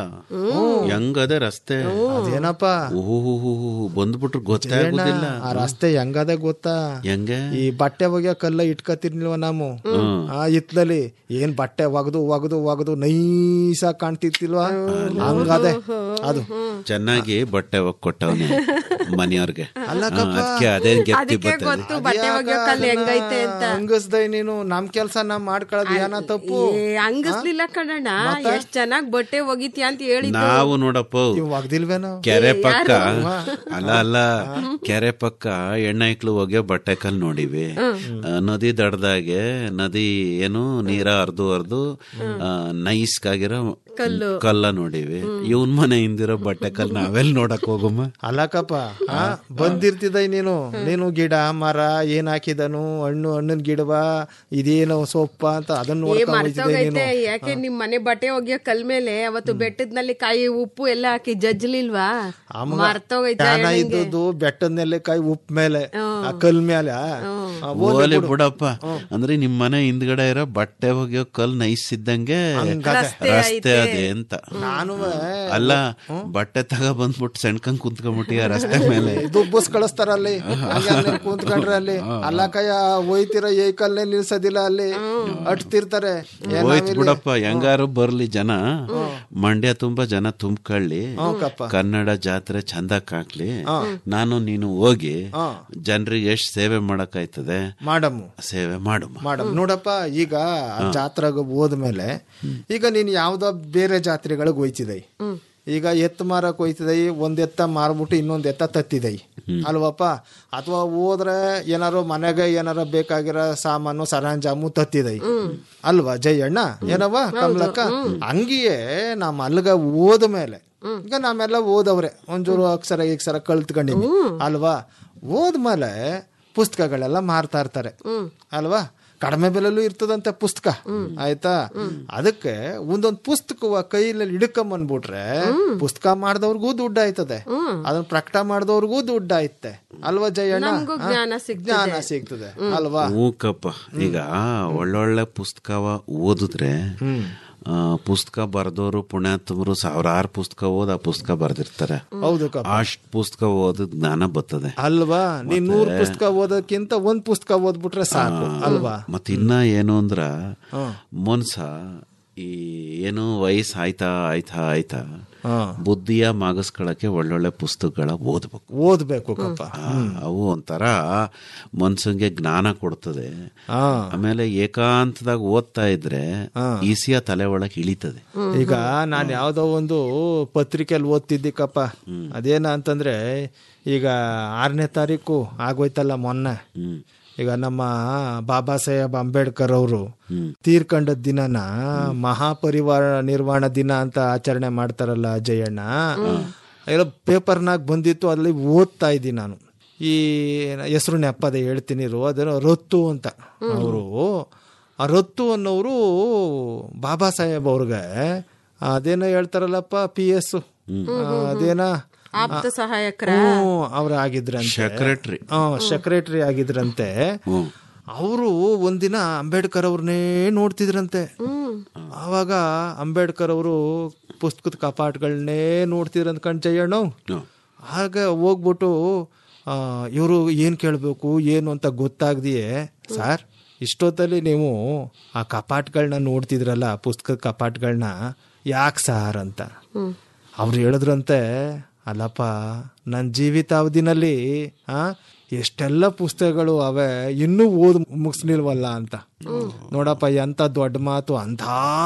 S10: ಹೆಂಗದೆ ರಸ್ತೆ
S9: ಅದೇನಪ್ಪ
S10: ಓಹೋ ಬಂದ್ಬಿಟ್ರು ಗೊತ್ತೇ ಆಗುದಿಲ್ಲ
S9: ಆ ರಸ್ತೆ ಹೆಂಗದೆ ಗೊತ್ತಾ
S10: ಹೆಂಗೆ
S9: ಈ ಬಟ್ಟೆ ಒಗೆಯೋ ಕಲ್ಲ ಇಟ್ಕತಿರ್ಲಿಲ್ವ ನಾವು ಆ ಇತ್ಲಲ್ಲಿ ಏನ್ ಬಟ್ಟೆ ಒಗದು ಒಗದು ಒಗದು ನೈಸಾಗಿ ಕಾಣ್ತಿರ್ತಿಲ್ವಾ ಹಂಗದೆ ಅದು
S10: ಚೆನ್ನಾಗಿ ಬಟ್ಟೆ ಒಗ್ ಕೊಟ್ಟವನೆ ಮನೆಯವ್ರಿಗೆ
S9: ಅಲ್ಲಕ್ಕಪ್ಪ.
S10: ಅದಕ್ಕೆ ಅದೇ ಗೆತ್ತಿ
S4: ಅದಕ್ಕೆ
S10: ಬರ್ತದೆ
S4: ಗೊತ್ತು ಬಟ್ಟೆ ಒಗೆಯೋ ಕಲ್ಲು ಹೆಂಗೈತೆ ಅಂತ
S9: ಹಂಗಸ್ದೆ ನೀನು ನಮ್ ಕೆಲ್ಸ ನಾವ್ ಮಾಡ್ಕೊಳ್ಳೋದು ಏನ ತಪ್ಪು
S4: ಏ, ಹಂಗಸ್ಲಿಲ್ಲ ಕಣಣ್ಣ ಎಷ್ಟ್ ಚೆನ್ನಾಗ್ ಬಟ್ಟೆ ಒಗಿತೀಯ ಅಂತ ಹೇಳಿದ್ದು
S10: ನಾವು ನೋಡಪ್ಪ
S9: ಇವ್ ಒಗ್ದಿಲ್ವೇನೋ
S10: ಕೆರೆ ಪಕ್ಕ ಅಲ್ಲ ಅಲ್ಲ ಕೆರೆ ಪಕ್ಕ ಹೆಣ್ಣೈಕ್ಳು ಒಗೆ ಬಟ್ಟೆ ಕಲ್ ನೋಡಿವಿ ಆ, ನದಿ ದಡದಾಗೆ ನದಿ ಏನು ನೀರ ಹರ್ದು ಹರ್ದು ನೈಸ್ಕಾಗಿರೋ ಕಲ್ಲ ನೋಡಿವಿ ಇವನ್ ಮನೆ ಹಿಂದಿರೋ ಬಟ್ಟೆ ಕಲ್ ನಾವೆಲ್ ನೋಡಕ್ ಹೋಗಮ್ಮ
S9: ಅಲ್ಲಕ್ಕಪ್ಪ ಆ, ಬಂದಿರ್ತಿದ್ದ ನೀನು ನೀನು ಗಿಡ ಮರ ಏನ್ ಹಾಕಿದನು ಹಣ್ಣು ಹಣ್ಣಿನ ಗಿಡವ ಇದೇನೋ ಸೊಪ್ಪ ಅಂತ ಅದನ್ನ
S4: ಏ
S9: ನೋಡ್ಕೊಂಡ್ ಹೋಯ್ತಿದ್ದೆ ನೀನು
S4: ಮರ್ತೋಗೈತೆ ಯಾಕೆ ನಿಮ್ ಮನೆ ಬಟ್ಟೆ ಒಗೆಯೋ ಕಲ್ ಮೇಲೆ ಅವತ್ತು ಬೆಟ್ಟದ್ನಲ್ಲಿ ಕಾಯಿ ಉಪ್ಪು ಎಲ್ಲ ಹಾಕಿ ಜಜ್ಲಿಲ್ವಾ ಮರ್ತೋಗೈತೆ
S9: ಜ್ಞಾನ ಇದ್ದದ್ದು ಬೆಟ್ಟದ ನೆಲ್ಲಿಕಾಯಿ ಉಪ್ ಮೇಲೆ ಆ ಕಲ್ ಮೇಲೆ ಆ, ಹೋಗ್ಲಿ
S10: ಓಲಿ
S9: ಬಿಡು.
S10: ಬಿಡಪ್ಪ ಅಂದ್ರೆ ನಿಮ್ ಮನೆ ಹಿಂದ್ಗಡೆ ಇರೋ ಬಟ್ಟೆ ಒಗೆಯೋ ಕಲ್ ನೈಸ್ ಇದ್ದಂಗೆ ರಸ್ತೆ ಅದೇ ಅಂತ
S9: ನಾನು
S10: ಅಲ್ಲ ಬಟ್ಟೆ ತಗ ಬಂದ್ಬಿಟ್ಟು ಸೆಣ್ಕಂಗ್ ಕುಂತ್ಕೊಂಡ್ಬಿಟ್ಟಿಯ ರಸ್ತೆ ಮೇಲೆ
S9: ಇದು ಬಸ್ ಕಳಿಸ್ತಾರ ಅಲ್ಲಿ ಹಂಗೆ ಅಲ್ಲಿ ಕೂತ್ಕೊಂಡ್ರೆ ಅಲ್ಲಿ ಅಲ್ಲ ಕಯ್ಯ ಹೋಯ್ತಿರೋ ಏಕಲ್ನೇ ನಿಲ್ಸೋದಿಲ್ಲ ಅಲ್ಲಿ ಅಟ್ತಿರ್ತಾರೆ ಏನ್
S10: ಹೋಯ್ತು
S9: ನಾವಿಲ್ಲಿ-
S10: ಬಿಡಪ್ಪ ಹೆಂಗಾರು ಬರ್ಲಿ ಜನ ಮಂಡ್ಯ ತುಂಬಾ ಜನ ತುಂಬ್ಕೊಳ್ಳಿ
S9: ಕಪ್ಪ.
S10: ಕನ್ನಡ ಜಾತ್ರೆ ಚಂದಕ್ ಹಾಕ್ಲಿ ನಾನು ನೀನು ಹೋಗಿ ಜನರಿಗೆ ಎಷ್ಟ್ ಸೇವೆ ಮಾಡಕ್ಕಾಯ್ತದೆ
S9: ಮಾಡಮ್ಮು
S10: ಸೇವೆ ಮಾಡು
S9: ಮಾಡಮ್ ನೋಡಪ್ಪ ಈಗ ಜಾತ್ರೆಗೆ ಹೋದ್ಮೇಲೆ ಈಗ ನೀನ್ ಯಾವ್ದೋ ಬೇರೆ ಜಾತ್ರೆಗಳಿಗೆ ಹೋಯ್ತಿದೈ ಈಗ ಎತ್ತು ಮಾರಕ್ ಹೋಯ್ತಿದೈ ಒಂದ್ ಎತ್ತ ಮಾರ್ಬಿಟ್ಟು ಇನ್ನೊಂದ್ ಎತ್ತ ತತ್ತಿದೈ ಅಲ್ವಪ್ಪ ಅಥವಾ ಹೋದ್ರೆ ಏನಾರು ಮನೆಗೆ ಏನಾರ ಬೇಕಾಗಿರೋ ಸಾಮಾನು ಸರಂಜಾಮು ತತ್ತಿದೈ ಅಲ್ವಾ ಜಯಣ್ಣ ಏನವ್ವ ಕಮಲಕ್ಕ ಹಂಗಿಯೇ ನಮ್ಮ ಅಲ್ಗ ಹೋದ್ಮೇಲೆ ಈಗ ನಾವೆಲ್ಲ ಓದವ್ರೆ ಒಂಚೂರು ಅಕ್ಷರ ಅಕ್ಷರ ಕಲ್ತ್ಕೊಂಡಿವಿ ಅಲ್ವಾ ಓದ್ಮೇಲೆ ಪುಸ್ತಕಗಳೆಲ್ಲ ಮಾರ್ತಾ ಇರ್ತಾರೆ ಅಲ್ವಾ ಕಡಿಮೆ ಬೆಲೆಲ್ಲೂ ಇರ್ತದಂತೆ ಪುಸ್ತಕ ಆಯ್ತಾ ಅದಕ್ಕೆ ಒಂದೊಂದ್ ಪುಸ್ತಕವ ಕೈಯಲ್ಲಿ ಹಿಡ್ಕೊಂಬಂದ್ಬಿಟ್ರೆ ಪುಸ್ತಕ ಮಾಡ್ದವ್ರಿಗೂ ದುಡ್ಡು ಆಯ್ತದೆ ಅದನ್ನ ಪ್ರಕಟ ಮಾಡ್ದವ್ರಿಗೂ ದುಡ್ಡು ಆಯ್ತೆ ಅಲ್ವಾ ಜಯಣ್ಣ
S4: ನಮ್ಗೂ
S9: ಹಾ?
S4: ಜ್ಞಾನ ಸಿಗ್ತದೆ.
S9: ಜ್ಞಾನ ಸಿಗ್ತದೆ ಅಲ್ವಾ
S10: ಮೂಕಪ್ಪ ಈಗ ಒಳ್ಳೊಳ್ಳೆ ಪುಸ್ತಕವ ಓದಿದ್ರೆ ಆ, ಪುಸ್ತಕ ಬರ್ದೋರು ಪುಣ್ಯಾತ್ಮರು ಸಾವಿರಾರು ಪುಸ್ತಕ ಓದ್ ಆ ಪುಸ್ತಕ ಬರ್ದಿರ್ತಾರೆ
S9: ಹೌದು ಕಪ್ಪ
S10: ಅಷ್ಟ್ ಪುಸ್ತಕ ಓದಿದ್ ಜ್ಞಾನ ಬರ್ತದೆ
S9: ಅಲ್ವಾ ನೀನ್ ನೂರ್ ಪುಸ್ತಕ ಓದೋಕ್ಕಿಂತ ಒಂದ್ ಪುಸ್ತಕ ಓದ್ಬಿಟ್ರೆ ಸಾಕು ಅಲ್ವಾ
S10: ಮತ್ ಇನ್ನ ಏನು ಅಂದ್ರ ಮನ್ಸ ಈ ಏನು ವಯಸ್ಸು ಆಯ್ತಾ ಆಯ್ತಾ ಆಯ್ತಾ ಬುದ್ಧಿಯ ಮಾಗಸ್ಕೊಳಕ್ಕೆ ಒಳ್ಳೊಳ್ಳೆ ಪುಸ್ತಕಗಳ ಓದ್ಬೇಕು
S9: ಓದ್ಬೇಕು ಕಪ್ಪ
S10: ಆ, ಅವು ಒಂಥರ ಮನ್ಸಂಗೆ ಜ್ಞಾನ ಕೊಡ್ತದೆ
S9: ಹಾ
S10: ಆಮೇಲೆ ಏಕಾಂತದಾಗ ಓದ್ತಾ ಇದ್ರೆ ಈಸಿಯ ತಲೆ ಒಳಗೆ ಇಳಿತದೆ
S9: ಈಗ ನಾನು ಯಾವ್ದೋ ಒಂದು ಪತ್ರಿಕೆಯಲ್ಲಿ ಓದ್ತಿದ್ದಿಕ್ಕಪ್ಪ ಅದೇನ ಅಂತಂದ್ರೆ ಈಗ ಆರನೇ ತಾರೀಕು ಆಗೋಯ್ತಲ್ಲ ಮೊನ್ನೆ ಈಗ ನಮ್ಮ ಬಾಬಾ ಸಾಹೇಬ್ ಅಂಬೇಡ್ಕರ್ ಅವರು ತೀರ್ಕೊಂಡ ದಿನನ ಮಹಾಪರಿವಾರ ನಿರ್ವಾಣ ದಿನ ಅಂತ ಆಚರಣೆ ಮಾಡ್ತಾರಲ್ಲ ಜಯಣ್ಣ ಎಲ್ಲ ಪೇಪರ್ನಾಗ ಬಂದಿತ್ತು ಅಲ್ಲಿ ಓದ್ತಾ ಇದ್ದೀನಿ ನಾನು ಈ ಹೆಸರು ನೆಪ್ಪದೆ ಹೇಳ್ತೀನಿ ಇರು ಅದೇನೋ ರತ್ತು ಅಂತ ಅವರು ಆ ರತ್ತು ಅನ್ನೋರು ಬಾಬಾ ಸಾಹೇಬ್ ಅವ್ರಿಗೆ ಅದೇನೋ ಹೇಳ್ತಾರಲ್ಲಪ್ಪ ಪಿ ಎಸ್ ಅದೇನ
S4: ಆಪ್ತ ಸಹಾಯಕರ
S9: ಅವ್ರ ಆಗಿದ್ರಂತೆ
S10: ಸೆಕ್ರೆಟ್ರಿ
S9: ಸೆಕ್ರೆಟರಿ ಆಗಿದ್ರಂತೆ ಅವರು ಒಂದಿನ ಅಂಬೇಡ್ಕರ್ ಅವ್ರನ್ನೇ ನೋಡ್ತಿದ್ರಂತೆ ಆವಾಗ ಅಂಬೇಡ್ಕರ್ ಅವರು ಪುಸ್ತಕದ ಕಪಾಟ್ಗಳನ್ನೇ ನೋಡ್ತಿದ್ರಂತ ಕಣ್ ಜಯಣ್ಣ ಆಗ ಹೋಗ್ಬಿಟ್ಟು ಇವರು ಏನು ಕೇಳಬೇಕು ಏನು ಅಂತ ಗೊತ್ತಾಗ್ದಿಯೇ ಸರ್ ಇಷ್ಟೊತ್ತಲ್ಲಿ ನೀವು ಆ ಕಪಾಟ್ಗಳನ್ನ ನೋಡ್ತಿದ್ರಲ್ಲ ಪುಸ್ತಕದ ಕಪಾಟ್ಗಳನ್ನ ಯಾಕೆ ಸಾರ್ ಅಂತ ಅವ್ರು ಹೇಳಿದ್ರಂತೆ ಅಲ್ಲಪ್ಪ ನನ್ನ ಜೀವಿತಾವಧಿನಲ್ಲಿ ಆ ಎಷ್ಟೆಲ್ಲ ಪುಸ್ತಕಗಳು ಅವೆ ಇನ್ನೂ ಓದ್ ಮುಗಿಸ್ಲಿಲ್ವಲ್ಲ ಅಂತ ನೋಡಪ್ಪ ಎಂತ ದೊಡ್ಡ ಮಾತು ಅಂತ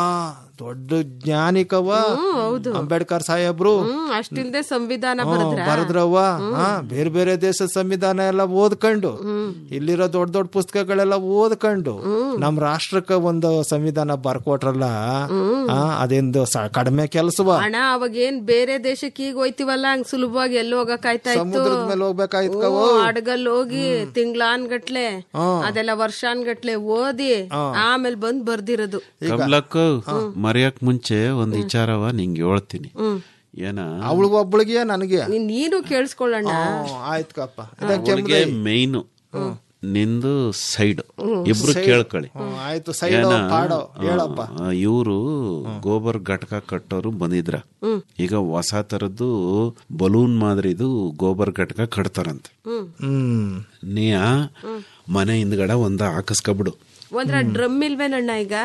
S9: ದೊಡ್ಡ ಜ್ಞಾನಿಕವ ಅಂಬೇಡ್ಕರ್ ಸಾಹೇಬ್ರು
S4: ಹ್ಮ್ ಅಷ್ಟಿಲ್ದೆ ಸಂವಿಧಾನ ಬರದ್ರ
S9: ಬರದ್ರವ್ವ ಹಾ ಬೇರೆ ಬೇರೆ ದೇಶದ ಸಂವಿಧಾನ ಎಲ್ಲ ಓದ್ಕೊಂಡು ಇಲ್ಲಿರೋ ದೊಡ್ಡ ದೊಡ್ಡ ಪುಸ್ತಕಗಳೆಲ್ಲ ಓದ್ಕೊಂಡು ನಮ್ ರಾಷ್ಟ್ರಕ್ಕ ಒಂದು ಸಂವಿಧಾನ ಬರ್ಕೊಟ್ರಲ್ಲ ಆ, ಅದೇಂದು ಸ- ಕಡಿಮೆ ಕೆಲ್ಸವ
S4: ಹಣ ಅವಾಗ ಏನ್ ಬೇರೆ ದೇಶಕ್ಕೆ ಈಗ ಹೋಯ್ತಿವಲ್ಲ ಹಂಗ್ ಸುಲಭವಾಗಿ ಎಲ್ಲಿ ಹೋಗಕ್ಕಾಯ್ತಾ ಇತ್ತು
S9: ಸಮುದ್ರದ ಮೇಲೆ ಹೋಗ್ಬೇಕಾಯ್ತು
S4: ಓ, ಹಡಗಲ್ ಹೋಗಿ ತಿಂಗ್ಳಾನ್ಗಟ್ಲೆ ಅದೆಲ್ಲ ವರ್ಷಾನ್ಗಟ್ಲೆ ಓದಿ ಓದಿ ಆಮೇಲೆ ಬಂದ್ ಬರ್ದಿರೋದು
S10: ಕಮಲಕ್ಕ ಮರೆಯಕ್ ಮುಂಚೆ ಒಂದ್ ವಿಚಾರವ ನಿಂಗೆ ಹೇಳ್ತೀನಿ ಏನ
S9: ಅವಳು ಒಬ್ಬಳಿಗೆ ನನಗೆ
S4: ನೀನ್- ನೀನು ಕೇಳಿಸ್ಕೊಳ್ಳೋಣ
S9: ಆಯ್ತು ಕಪ್ಪ
S10: ಅವಳಿಗೆ ಮೇಯ್ನು ನಿಂದು ಸೈಡ್ ಇಬ್ರು ಕೇಳ್ಕೊಳ್ಳಿ
S9: ಹ್ಮ್, ಆಯ್ತು ಸೈಡ್ ಪಾಡೋ ಹೇಳಪ್ಪ
S10: ಇವರು ಗೋಬರ್ ಘಟಕ ಕಟ್ಟೋರು ಬಂದಿದ್ರ ಈಗ ಹೊಸ ತರದ್ದು ಬಲೂನ್ ಮಾದರಿದು ಗೋಬರ್ ಘಟಕ ಕಟ್ತಾರಂತೆ
S9: ಹ್ಮ್
S10: ನೀ ಮನೆ ಹಿಂದ್ಗಡೆ ಒಂದ ಹಾಕಿಸ್ಕೊಬಿಡು
S4: ಒಂದ್ರ ಡ್ರಮ್ ಇಲ್ವೇನಣ್ಣ ಈಗ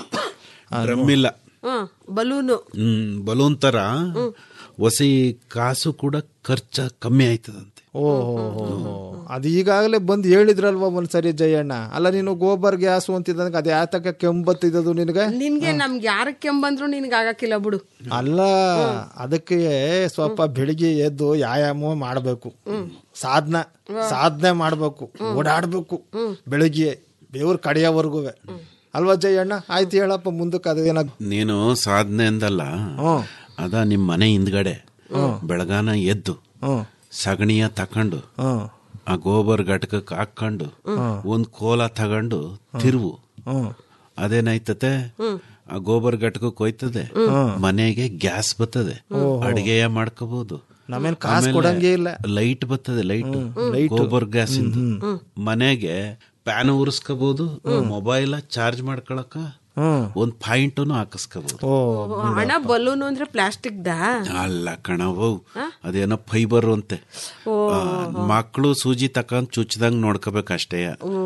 S10: ಡ್ರಮ್ ಇಲ್ಲ
S4: ಹ್ಮ್ ಬಲೂನು
S10: ಹ್ಮ್ ಬಲೂನ್ ತರ ಹೊಸಿ ಕಾಸು ಕೂಡ ಖರ್ಚ ಕಮ್ಮಿ ಆಯ್ತದಂತೆ
S9: ಓಹೋ ಅದು ಈಗಾಗಲೇ ಬಂದು ಹೇಳಿದ್ರಲ್ವಾ ಒಂದ್ಸರಿ ಜಯಣ್ಣ ಅಲ್ಲ ನೀನು ಗೋಬರ್ ಗ್ಯಾಸ್ ಅಂತಿದ್ದಂಗೆ ಅದು ಯಾತಕ ಕೆಂಬತ್ತಿದ್ದದು ನಿನಗೆ
S4: ನಿನ್ಗೆ ನಮ್ಗೆ ಯಾರ ಕೆಂಬಂದ್ರು ನಿನ್ಗೆ ಆಗಕ್ಕಿಲ್ಲ ಬಿಡು
S9: ಅಲ್ಲ ಅದಕ್ಕೆ ಸ್ವಲ್ಪ ಬೆಳಿಗ್ಗೆ ಎದ್ದು ವ್ಯಾಯಾಮ ಮಾಡಬೇಕು ಸಾಧನ ಸಾಧನೆ ಮಾಡಬೇಕು ಓಡಾಡ್ಬೇಕು ಬೆಳಿಗ್ಗೆ ಬೇವ್ರ ಕಡೆಯವರೆಗೂ ಅಲ್ವಾ ಜಯಣ್ಣ ಆಯ್ತು ಹೇಳಪ್ಪ ಮುಂದಕ್ಕೆ ಅದೇನ
S10: ನೀನು ಸಾಧನೆ ಅಂದಲ್ಲ ಅದ ನಿಮ್ ಮನೆ ಹಿಂದ್ಗಡೆ ಬೆಳಗಾನ ಎದ್ದು ಸಗಣಿಯ ತಕೊಂಡು ಆ ಗೋಬರ್ ಘಟಕಕ್ಕೆ ಹಾಕೊಂಡು ಒಂದ್ ಕೋಲ ತಗೊಂಡು ತಿರುವು ಅದೇನಾಯ್ತತೆ ಆ ಗೋಬರ್ ಘಟಕಕ್ಕೆ ಹೋಯ್ತದೆ ಮನೆಗೆ ಗ್ಯಾಸ್ ಬರ್ತದೆ ಅಡಿಗೆಯ ಮಾಡ್ಕೋಬಹುದು
S9: ನಮೇನ್ ಕಾಸು ಕೊಡಂಗೇ ಇಲ್ಲ
S10: ಲೈಟ್ ಬರ್ತದೆ ಲೈಟ್ ಗೋಬರ್ ಗ್ಯಾಸ್ ಇಂದ ಮನೆಗೆ ಪ್ಯಾನ್ ಉರಿಸ್ಕೋಬಹುದು ಮೊಬೈಲ್ ಚಾರ್ಜ್ ಮಾಡ್ಕೊಳಕ ಒಂದ್ ಪಾಯಿಂಟ್ ಹಾಕಿಸ್ಕೋಬಹುದು
S4: ಹಣ ಬಲೂನು ಅಂದ್ರೆ ಪ್ಲಾಸ್ಟಿಕ್ ದಾ
S10: ಅಲ್ಲ ಕಣವು ಅದೇನೋ ಫೈಬರ್ ಅಂತೆ ಮಕ್ಕಳು ಸೂಜಿ ತಕೊಂಡ್ ಚುಚ್ಚದಂಗ್ ನೋಡ್ಕೋಬೇಕಷ್ಟೇ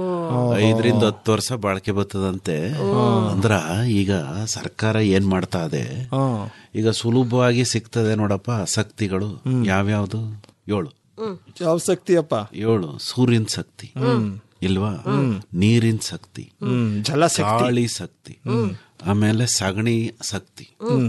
S10: ಐದರಿಂದ ಹತ್ತು ವರ್ಷ ಬಾಳ್ಕೆ ಬರ್ತದಂತೆ ಅಂದ್ರ ಈಗ ಸರ್ಕಾರ ಏನ್ ಮಾಡ್ತಾ ಇದೆ ಈಗ ಸುಲಭವಾಗಿ ಸಿಗ್ತದೆ ನೋಡಪ್ಪ ಶಕ್ತಿಗಳು ಯಾವ್ಯಾವ್ದು ಏಳು
S9: ಯಾವ ಶಕ್ತಿಯಪ್ಪ
S10: ಏಳು ಸೂರ್ಯನ ಶಕ್ತಿ ಇಲ್ವಾ ನೀರಿನ ಶಕ್ತಿ
S9: ಜಲಶಕ್ತಿ.
S10: ಗಾಳಿ ಶಕ್ತಿ ಆಮೇಲೆ ಸಗಣಿ ಶಕ್ತಿ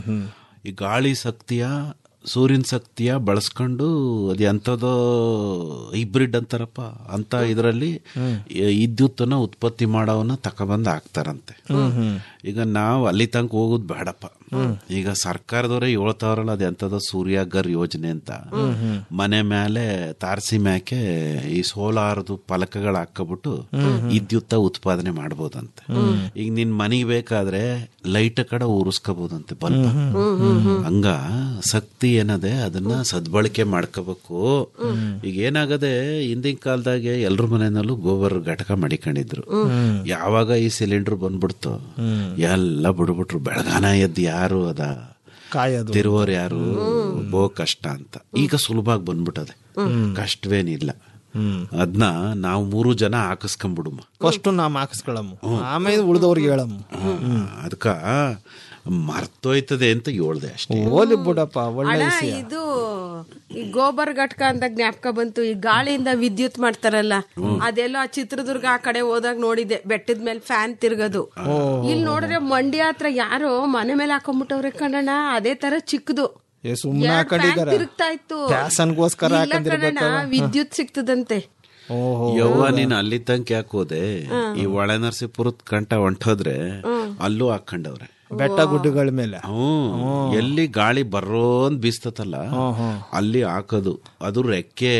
S10: ಈ ಗಾಳಿ ಶಕ್ತಿಯ ಸೂರ್ಯನ ಶಕ್ತಿಯ ಬಳಸ್ಕೊಂಡು ಅದು ಎಂಥದೋ ಹೈಬ್ರಿಡ್ ಅಂತಾರಪ್ಪ ಅಂತ ಇದರಲ್ಲಿ ವಿದ್ಯುತ್ತನ್ನ ಉತ್ಪತ್ತಿ ಮಾಡೋವನ್ನ ತಕೊಬಂದು ಹಾಕ್ತಾರಂತೆ ಈಗ ನಾವು ಅಲ್ಲಿ ತನಕ ಹೋಗೋದು ಬೇಡಪ್ಪ ಈಗ ಸರ್ಕಾರದವರೇ ಹೇಳ್ತಾವ್ರಲ್ಲ ಅದು ಎಂಥದೋ ಸೂರ್ಯಾಗರ್ ಯೋಜನೆ ಅಂತ ಮನೆ ಮೇಲೆ ತಾರಸಿ ಮ್ಯಾಕೆ ಈ ಸೋಲಾರ್ದು ಫಲಕಗಳು ಹಾಕಬಿಟ್ಟು ವಿದ್ಯುತ್ತ ಉತ್ಪಾದನೆ ಮಾಡ್ಬೋದಂತೆ ಈಗ ನಿನ್ ಮನೆಗೆ ಬೇಕಾದ್ರೆ ಲೈಟ್ ಕಡೆ ಉರಿಸ್ಕೋಬಹುದಂತೆ ಬಲ್ಬ್ ಹಂಗ ಶಕ್ತಿ ಏನದೆ ಅದನ್ನ ಸದ್ಬಳಕೆ ಮಾಡ್ಕೋಬೇಕು ಈಗ ಏನಾಗದೆ ಹಿಂದಿನ ಕಾಲದಾಗೆ ಎಲ್ರ ಮನೆಯಲ್ಲೂ ಗೋಬರ್ ಘಟಕ ಮಡಿಕೊಂಡಿದ್ರು ಯಾವಾಗ ಈ ಸಿಲಿಂಡರ್ ಬಂದ್ಬಿಡ್ತು ಎಲ್ಲ ಬಿಡ್ಬಿಟ್ರು ಬೆಳಗಾನ ಎದ್ದು ಯಾರು ಅದ
S9: ಕಾಯೋದು
S10: ತಿರುವೋರು ಯಾರು ಬೋ ಕಷ್ಟ ಅಂತ ಈಗ ಸುಲಭವಾಗಿ ಬಂದ್ಬಿಟ್ಟದೆ ಕಷ್ಟವೇನಿಲ್ಲ ಅದನ್ನ ನಾವು ಮೂರು ಜನ ಹಾಕಿಸ್ಕೊಂಬಿಡುಮ
S9: ಫಸ್ಟ್ ನಾವ್ ಹಾಕಿಸ್ಕೊಳಮ್ಮ ಆಮೇಲೆ ಉಳ್ದವ್ರಿಗೆ ಹೇಳಮ್ಮ
S10: ಅದಕ್ಕ ಮರ್ತೋಯ್ತದೆ ಅಂತ ಹೇಳ್ದೆ ಅಷ್ಟೇ
S9: ಹೋಲಿ ಬಿಡಪ್ಪ ಒಳ್ಳೆ
S4: ಅಣ್ಣ
S9: ವಿಷಯ
S4: ಇದು ಈ ಗೋಬರ್ ಘಟಕ ಅಂತ ಜ್ಞಾಪಕ ಬಂತು ಈ ಗಾಳಿಯಿಂದ ವಿದ್ಯುತ್ ಮಾಡ್ತಾರಲ್ಲ ಅದೆಲ್ಲೋ ಆ ಚಿತ್ರದುರ್ಗ ಆ ಕಡೆ ಹೋದಾಗ ನೋಡಿದೆ ಬೆಟ್ಟದ ಮೇಲೆ ಫ್ಯಾನ್ ತಿರ್ಗೋದು ಇಲ್ಲಿ ನೋಡಿದ್ರೆ ಮಂಡ್ಯ ಹತ್ರ ಯಾರೋ ಮನೆ ಮೇಲೆ ಹಾಕೊಂಡ್ಬಿಟ್ಟವ್ರೆ ಕಣಣ್ಣ ಅದೇ ತರ ಚಿಕ್ಕದು
S9: ಏ ಸುಮ್ನೆ
S4: ಎರಡ್
S9: ಹಾಕೊಂಡಿದಾರ
S4: fan ತಿರುಗ್ತಾ ಇತ್ತು
S9: ಫ್ಯಾಷನ್ಗೋಸ್ಕರ
S4: ಇಲ್ಲ ಕಣಣ್ಣ ವಿದ್ಯುತ್ ಸಿಗ್ತದಂತೆ
S9: ಓಹೋ
S10: ಯವ್ವ ನೀನ್ ಅಲ್ಲಿ ತನಕ ಯಾಕೆ ಹೋದೆ ಈ ಒಳ ನರಸೀಪುರದ ಕಂಟ ಹೊಂಟೋದ್ರೆ ಅಲ್ಲೂ ಹಾಕೊಂಡವ್ರೆ
S9: ಬೆಟ್ಟ ಗುಡ್ಡಗಳ ಮೇಲೆ
S10: ಹ್ಮ್ ಎಲ್ಲಿ ಗಾಳಿ ಬರೋನ್ ಬೀಸ್ತತಲ್ಲ ಅಲ್ಲಿ ಹಾಕೋದು ಅದು ರೆಕ್ಕೆ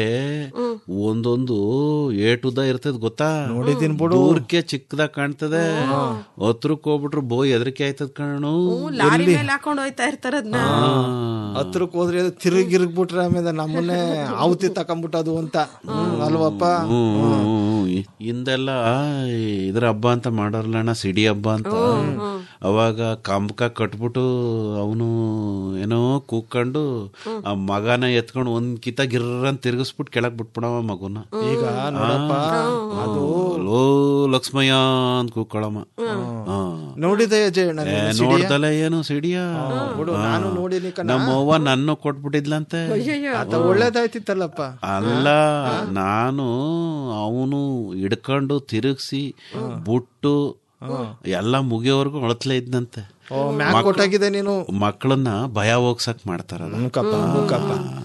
S10: ಒಂದೊಂದು ಏಟುದ ಇರ್ತದ ಗೊತ್ತಾ
S9: ನೋಡಿದೀನ್ ಬಿಡು.
S10: ದೂರಕ್ಕೆ ಚಿಕ್ಕದಾಗ ಕಾಣ್ತದೆ ಹತ್ರಕ್ ಹೋಗ್ಬಿಟ್ರು ಬೋ ಹೆದರಿಕೆ ಆಯ್ತದ ಕಣು
S4: ಲಾರಿ ಮೇಲೆ ಹಾಕೊಂಡ್ ಹೋಯ್ತಾ ಇರ್ತಾರ ಅದ್ನ
S9: ಹತ್ರಕ್ ಹೋದ್ರೆ ಅದು ತಿರುಗಿರ್ಗ್ಬಿಟ್ರೆ ಆಮೇಲೆ ನಮ್ಮನ್ನೇ ಆಹುತಿ ತಕೊಂಬಿಟ್ಟದು ಅಂತ ಹ್ಮ್, ಅಲ್ವಪ್ಪ
S10: ಹ್ಮ್ ಹಿಂದೆಲ್ಲ ಈ ಇದ್ರ ಹಬ್ಬ ಅಂತ ಮಾಡೋರ್ಲಣ್ಣ ಸಿಡಿ ಹಬ್ಬ ಅಂತ ಅವಾಗ ಕಂಬಕ ಕಟ್ಬಿಟ್ಟು ಅವನು ಏನೋ ಕೂಕೊಂಡು ಆ ಮಗನ ಎತ್ಕೊಂಡು ಒಂದ್ ಕಿತ ಗಿರ್ರಂತ ತಿರ್ಗಿಸ್ಬಿಟ್ಟು ಕೆಳಗ್ ಬಿಟ್ಬಿಡವ ಮಗುನ
S9: ಈಗ ನೋಡಪ್ಪ
S10: ಅದು ಲೋ ಲಕ್ಷ್ಮಯ್ಯ ಅಂತ ಕೂಕೊಳ್ಳಮ್ಮ ಹಾ.
S9: ನೋಡಿದೆ ಜಯಣ್ಣ
S10: ಏ,
S9: ನೀನು ಸಿಡಿಯ?
S10: ನೋಡ್ದಲ್ಲ ಏನು ಸಿಡಿಯ
S9: ಬಿಡು, ನಾನು ನೋಡಿನಿ ಕಣ.
S10: ನಮ್ಮ ಅವ್ವ ನನ್ನ ಕೊಟ್ಬಿಟ್ಟಿದ್ಲಂತೆ
S9: ಆತ ಒಳ್ಳೇದಾಯ್ತಿತ್ತಲ್ಲಪ್ಪ
S10: ಅಲ್ಲ ನಾನು ಅವನು ಹಿಡ್ಕೊಂಡು ತಿರುಗಿಸಿ ಬುಟ್ಟು ಎಲ್ಲ ಮುಗಿಯೋವರೆಗೂ ಅಳತ್ಲೇ ಇದ್ನಂತೆ
S9: ಓ ಮ್ಯಾಕ್ ಕೊಟ್ಟಾಗಿದೆ ನೀನು
S10: ಮಕ್ಕಳನ್ನ ಭಯ ಹೋಗ್ಸಕ್ ಮಾಡ್ತಾರ
S9: ಮುಖಪ್ಪ ಮುಖಪ್ಪ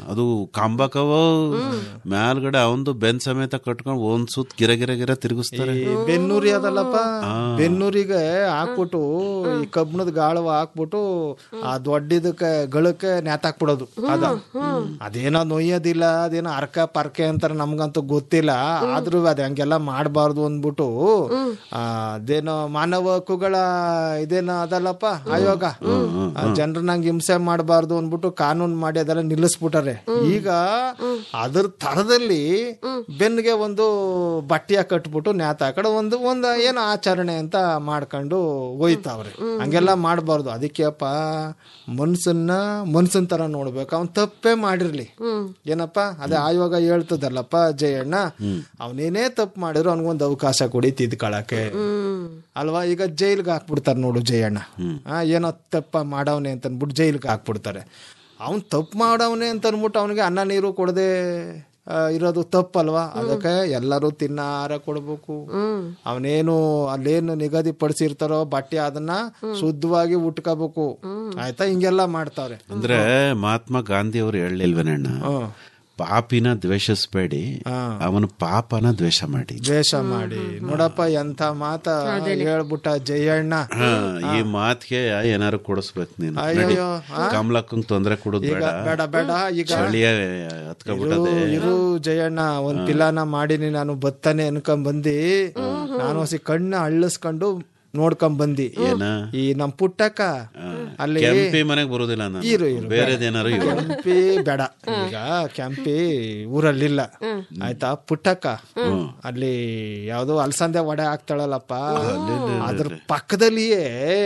S10: ಅದು ಕಂಬಕವ ಮ್ಯಾಲ್ಗಡೆ ಅವಂದು ಬೆನ್ ಸಮೇತ ಕಟ್ಕೊಂಡು ಒಂದ್ ಸುತ್ತ ಗಿರ ಗಿರ ಗಿರ ತಿರುಗಿಸ್ತಾರೆ
S9: ಈ ಬೆನ್ನೂರಿ ಅದಲ್ಲಪ್ಪ ಬೆನ್ನೂರಿಗೆ ಹಾಕ್ಬಿಟ್ಟು ಈ ಕಬ್ಬಣದ ಗಾಳವ ಹಾಕ್ಬಿಟ್ಟು ಆ ದೊಡ್ಡದಕ್ಕೆ ಗಳಕ್ಕೆ ನೇತಾಕ್ಬಿಡೋದು ಅದ ಅದೇನೋ ನೊಯ್ಯೋದಿಲ್ಲ ಅದೇನೋ ಅರ್ಕ ಪರ್ಕೆ ಅಂತಾರೆ ನಮ್ಗಂತೂ ಗೊತ್ತಿಲ್ಲ ಆದ್ರೂ ಅದೇ ಹಂಗೆಲ್ಲ ಮಾಡಬಾರ್ದು ಅಂದ್ಬಿಟ್ಟು ಆ, ಅದೇನೋ ಮಾನವ ಹಕ್ಕುಗಳ ಇದೇನೋ ಅದಲ್ಲಪ್ಪ ಆಯೋಗ ಜನರನ್ನ ಹಂಗೆ ಹಿಂಸೆ ಮಾಡಬಾರ್ದು ಅಂದ್ಬಿಟ್ಟು ಕಾನೂನು ಮಾಡಿ ಅದೆಲ್ಲ ನಿಲ್ಲಿಸ್ಬಿಟ್ಟಾರೆ ಈಗ ಅದ್ರ ತರದಲ್ಲಿ ಬೆನ್ನಿಗೆ ಒಂದು ಬಟ್ಟೆಯ ಕಟ್ಬಿಟ್ಟು ನ್ಯಾತ ಹಾಕಡೆ ಒಂದು ಒಂದು ಏನೋ ಆಚರಣೆ ಅಂತ ಮಾಡ್ಕೊಂಡು ಹೋಯ್ತಾವ್ರೆ ಹಂಗೆಲ್ಲ ಮಾಡಬಾರ್ದು ಅದಕ್ಕೆಪ್ಪ ಮನ್ಸನ್ನ ಮನ್ಸನ್ ತರ ನೋಡ್ಬೇಕು ಅವ್ನ್ ತಪ್ಪೇ ಮಾಡಿರ್ಲಿ ಏನಪ್ಪ ಅದೇ ಆಯೋಗ ಹೇಳ್ತದಲ್ಲಪ್ಪ ಜಯಣ್ಣ ಅವನೇನೇ ತಪ್ಪು ಮಾಡಿದ್ರು ಅವ್ನಿಗೊಂದು ಅವಕಾಶ ಕೊಡಿ ತಿದ್ಕೊಳಕ್ಕೆ ಅಲ್ವಾ ಈಗ ಜೈಲ್ಗೆ ಹಾಕ್ಬಿಡ್ತಾರೆ ನೋಡು ಜಯಣ್ಣ ಆ, ಏನೋ ತಪ್ಪ ಮಾಡವನೆ ಅಂತ ಅಂದ್ಬಿಟ್ಟು ಜೈಲ್ಗೆ ಹಾಕ್ಬಿಡ್ತಾರೆ ಅವ್ನ್ ತಪ್ಪು ಮಾಡವನೆ ಅಂತ ಅಂದ್ಬಿಟ್ಟು ಅವನಿಗೆ ಅನ್ನ ನೀರು ಕೊಡದೆ ಇರೋದು ತಪ್ಪಲ್ವಾ ಅದಕ್ಕೆ ಎಲ್ಲರೂ ತಿನ್ನಾರ ಕೊಡ್ಬೇಕು ಅವನೇನು ಅಲ್ಲೇನು ನಿಗದಿ ಪಡಿಸಿರ್ತಾರೋ ಬಟ್ಟೆ ಅದನ್ನ ಶುದ್ಧವಾಗಿ ಉಟ್ಕೋಬೇಕು ಆಯ್ತಾ ಹಿಂಗೆಲ್ಲ ಮಾಡ್ತಾವ್ರೆ
S10: ಅಂದ್ರೆ ಮಹಾತ್ಮ ಗಾಂಧಿ ಅವರು ಹೇಳಲಿಲ್ವೇನಣ್ಣ ಪಾಪಿನ ದ್ವೇಷಿಸ್ಬೇಡಿ ಅವನ ಪಾಪನ ದ್ವೇಷ ಮಾಡಿ
S9: ದ್ವೇಷ ಮಾಡಿ ನೋಡಪ್ಪ ಎಂತ ಮಾತ ಹೇಳ್ಬಿಟ್ಟ ಜಯಣ್ಣ
S10: ಹಾ, ಈ ಮಾತ್ಗೆ ಏನಾರು ಕೊಡಿಸ್ಬೇಕು ನೀನು
S9: ಅಯ್ಯಯ್ಯೋ,
S10: ಕಮಲಕ್ಕಂಗ್ ತೊಂದ್ರೆ ಕೊಡೋದು
S9: ಈಗ
S10: ಬೇಡ
S9: ಬೇಡ ಬೇಡ ಈಗ
S10: ಚಳಿಯ ಹತ್ಕೊಬಿಟ್ಟದೆ
S9: ಇರು- ಇರು ಜಯಣ್ಣ ಒಂದ್ ಪಿಲಾನ ಮಾಡೀನಿ ನಾನು ಬತ್ತಾನೆ ಅನ್ಕೊಂಡ್ ಬಂದಿ ನಾನು ಹಸಿ ಕಣ್ಣ ಅಳ್ಳಿಸ್ಕೊಂಡು ನೋಡ್ಕೊಂಡ್ ಬಂದಿ
S10: ಏನ
S9: ಈ ನಮ್ ಪುಟ್ಟಕ್ಕ ಅಲ್ಲಿ
S10: ಕೆಂಪಿ ಮನೆಗ್ ಬರೋದಿಲ್ಲ ನಾನು
S9: ಇರು ಇರು
S10: ಬೇರೆದೇನಾರು ಇರು
S9: ಕೆಂಪಿ ಬೇಡ ಈಗ ಕೆಂಪಿ ಊರಲ್ಲಿಲ್ಲ ಆಯ್ತಾ ಪುಟ್ಟಕ್ಕ ಅಲ್ಲಿ ಯಾವ್ದೋ ಅಲಸಂದೆ ವಡೆ ಹಾಕ್ತಾಳಲ್ಲಪ್ಪ ಅದ್ರ ಪಕ್ಕದಲ್ಲಿಯೇ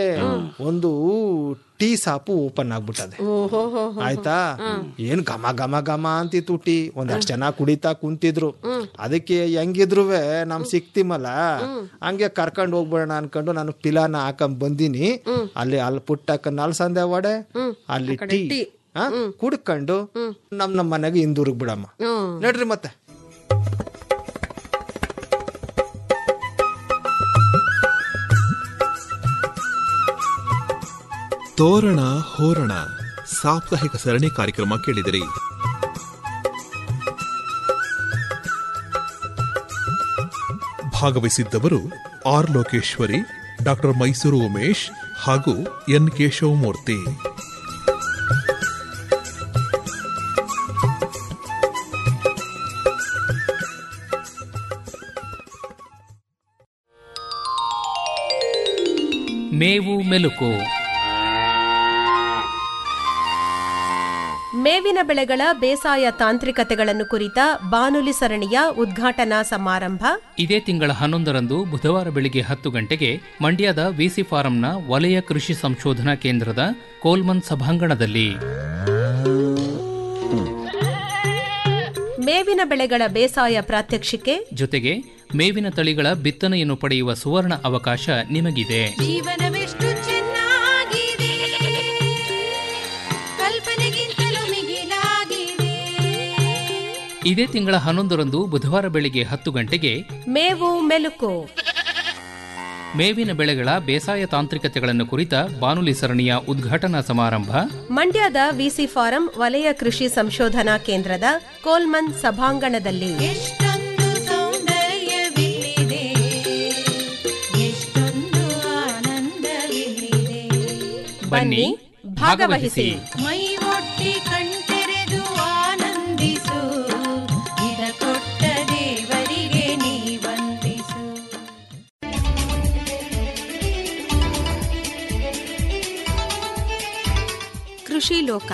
S9: ಒಂದು ಟೀ ಸಾಪು ಓಪನ್ ಆಗ್ಬಿಟ್ಟದೆ ಆಯ್ತಾ ಏನ್ ಘಮ ಘಮ ಘಮ ಅಂತಿತ್ತು ಟೀ ಒಂದಷ್ಟು ಜನ ಕುಡಿತಾ ಕುಂತಿದ್ರು ಅದಕ್ಕೆ ಹೆಂಗಿದ್ರುವೆ ನಮ್ ಸಿಕ್ತಿಮಲ್ಲ ಹಂಗೆ ಕರ್ಕೊಂಡ್ ಹೋಗ್ಬಿಡೋಣ ಅನ್ಕೊಂಡು ನಾನು ಪಿಲಾನ ಹಾಕೊಂಡ್ ಬಂದಿನಿ ಅಲ್ಲಿ ಅಲ್ಲಿ ಪುಟ್ಟಕ್ಕ ಅಲ್ಸಂದೆ ವಡೆ ಅಲ್ಲಿ ಟೀ ಆ, ಕುಡ್ಕೊಂಡು ನಮ್ ನಮ್ ಮನೆಗೆ ಹಿಂದೂರ್ಗ್ ಬಿಡಮ್ಮ ನಡ್ರಿ ಮತ್ತೆ
S8: ತೋರಣ ಹೋರಣ ಸಾಪ್ತಾಹಿಕ ಸರಣಿ ಕಾರ್ಯಕ್ರಮ ಕೇಳಿದಿರಿ ಭಾಗವಹಿಸಿದ್ದವರು ಆರ್ ಲೋಕೇಶ್ವರಿ ಡಾಕ್ಟರ್ ಮೈಸೂರು ಉಮೇಶ್ ಹಾಗೂ ಎನ್ ಕೇಶವಮೂರ್ತಿ
S11: ಮೇವು ಮೆಲುಕು
S12: ಮೇವಿನ ಬೆಳೆಗಳ ಬೇಸಾಯ ತಾಂತ್ರಿಕತೆಗಳನ್ನು ಕುರಿತ ಬಾನುಲಿ ಸರಣಿಯ ಉದ್ಘಾಟನಾ ಸಮಾರಂಭ
S11: ಇದೇ ತಿಂಗಳ ಹನ್ನೊಂದರಂದು ಬುಧವಾರ ಬೆಳಿಗ್ಗೆ ಹತ್ತು ಗಂಟೆಗೆ ಮಂಡ್ಯದ ವಿಸಿ ಫಾರಂನ ವಲಯ ಕೃಷಿ ಸಂಶೋಧನಾ ಕೇಂದ್ರದ ಕೋಲ್ಮನ್ ಸಭಾಂಗಣದಲ್ಲಿ
S12: ಮೇವಿನ ಬೆಳೆಗಳ ಬೇಸಾಯ ಪ್ರಾತ್ಯಕ್ಷಿಕೆ
S11: ಜೊತೆಗೆ ಮೇವಿನ ತಳಿಗಳ ಬಿತ್ತನೆಯನ್ನು ಪಡೆಯುವ ಸುವರ್ಣ ಅವಕಾಶ ನಿಮಗಿದೆ
S13: ಜೀವನವೆಷ್ಟು ಚೆನ್ನಾಗಿದೆ ಕಲ್ಪನೆಗಿಂತಲೂ ಮಿಗಿಲಾಗಿದೆ
S11: ಇದೇ ತಿಂಗಳ ಹನ್ನೊಂದರಂದು ಬುಧವಾರ ಬೆಳಿಗ್ಗೆ ಹತ್ತು ಗಂಟೆಗೆ
S12: ಮೇವು ಮೆಲುಕು
S11: ಮೇವಿನ ಬೆಳೆಗಳ ಬೇಸಾಯ ತಾಂತ್ರಿಕತೆಗಳನ್ನು ಕುರಿತ ಬಾನುಲಿ ಸರಣಿಯ ಉದ್ಘಾಟನಾ ಸಮಾರಂಭ
S12: ಮಂಡ್ಯದ ವಿಸಿ ಫಾರಂ ವಲಯ ಕೃಷಿ ಸಂಶೋಧನಾ ಕೇಂದ್ರದ ಕೋಲ್ಮನ್ ಸಭಾಂಗಣದಲ್ಲಿ
S13: ಎಷ್ಟೊಂದು ಸೌಂದರ್ಯವಿಲ್ಲಿದೆ ಎಷ್ಟೊಂದು ಆನಂದವಿಲ್ಲಿದೆ
S11: ಬನ್ನಿ ಭಾಗವಹಿಸಿ
S13: ಮೈ ಒಟ್ಟಿ ಕಣ್ತೆರೆದು ಆನಂದಿಸು ಇದ ಕೊಟ್ಟ ದೇವರಿಗೆ ನೀ ವಂದಿಸು
S4: ಕೃಷಿ ಲೋಕ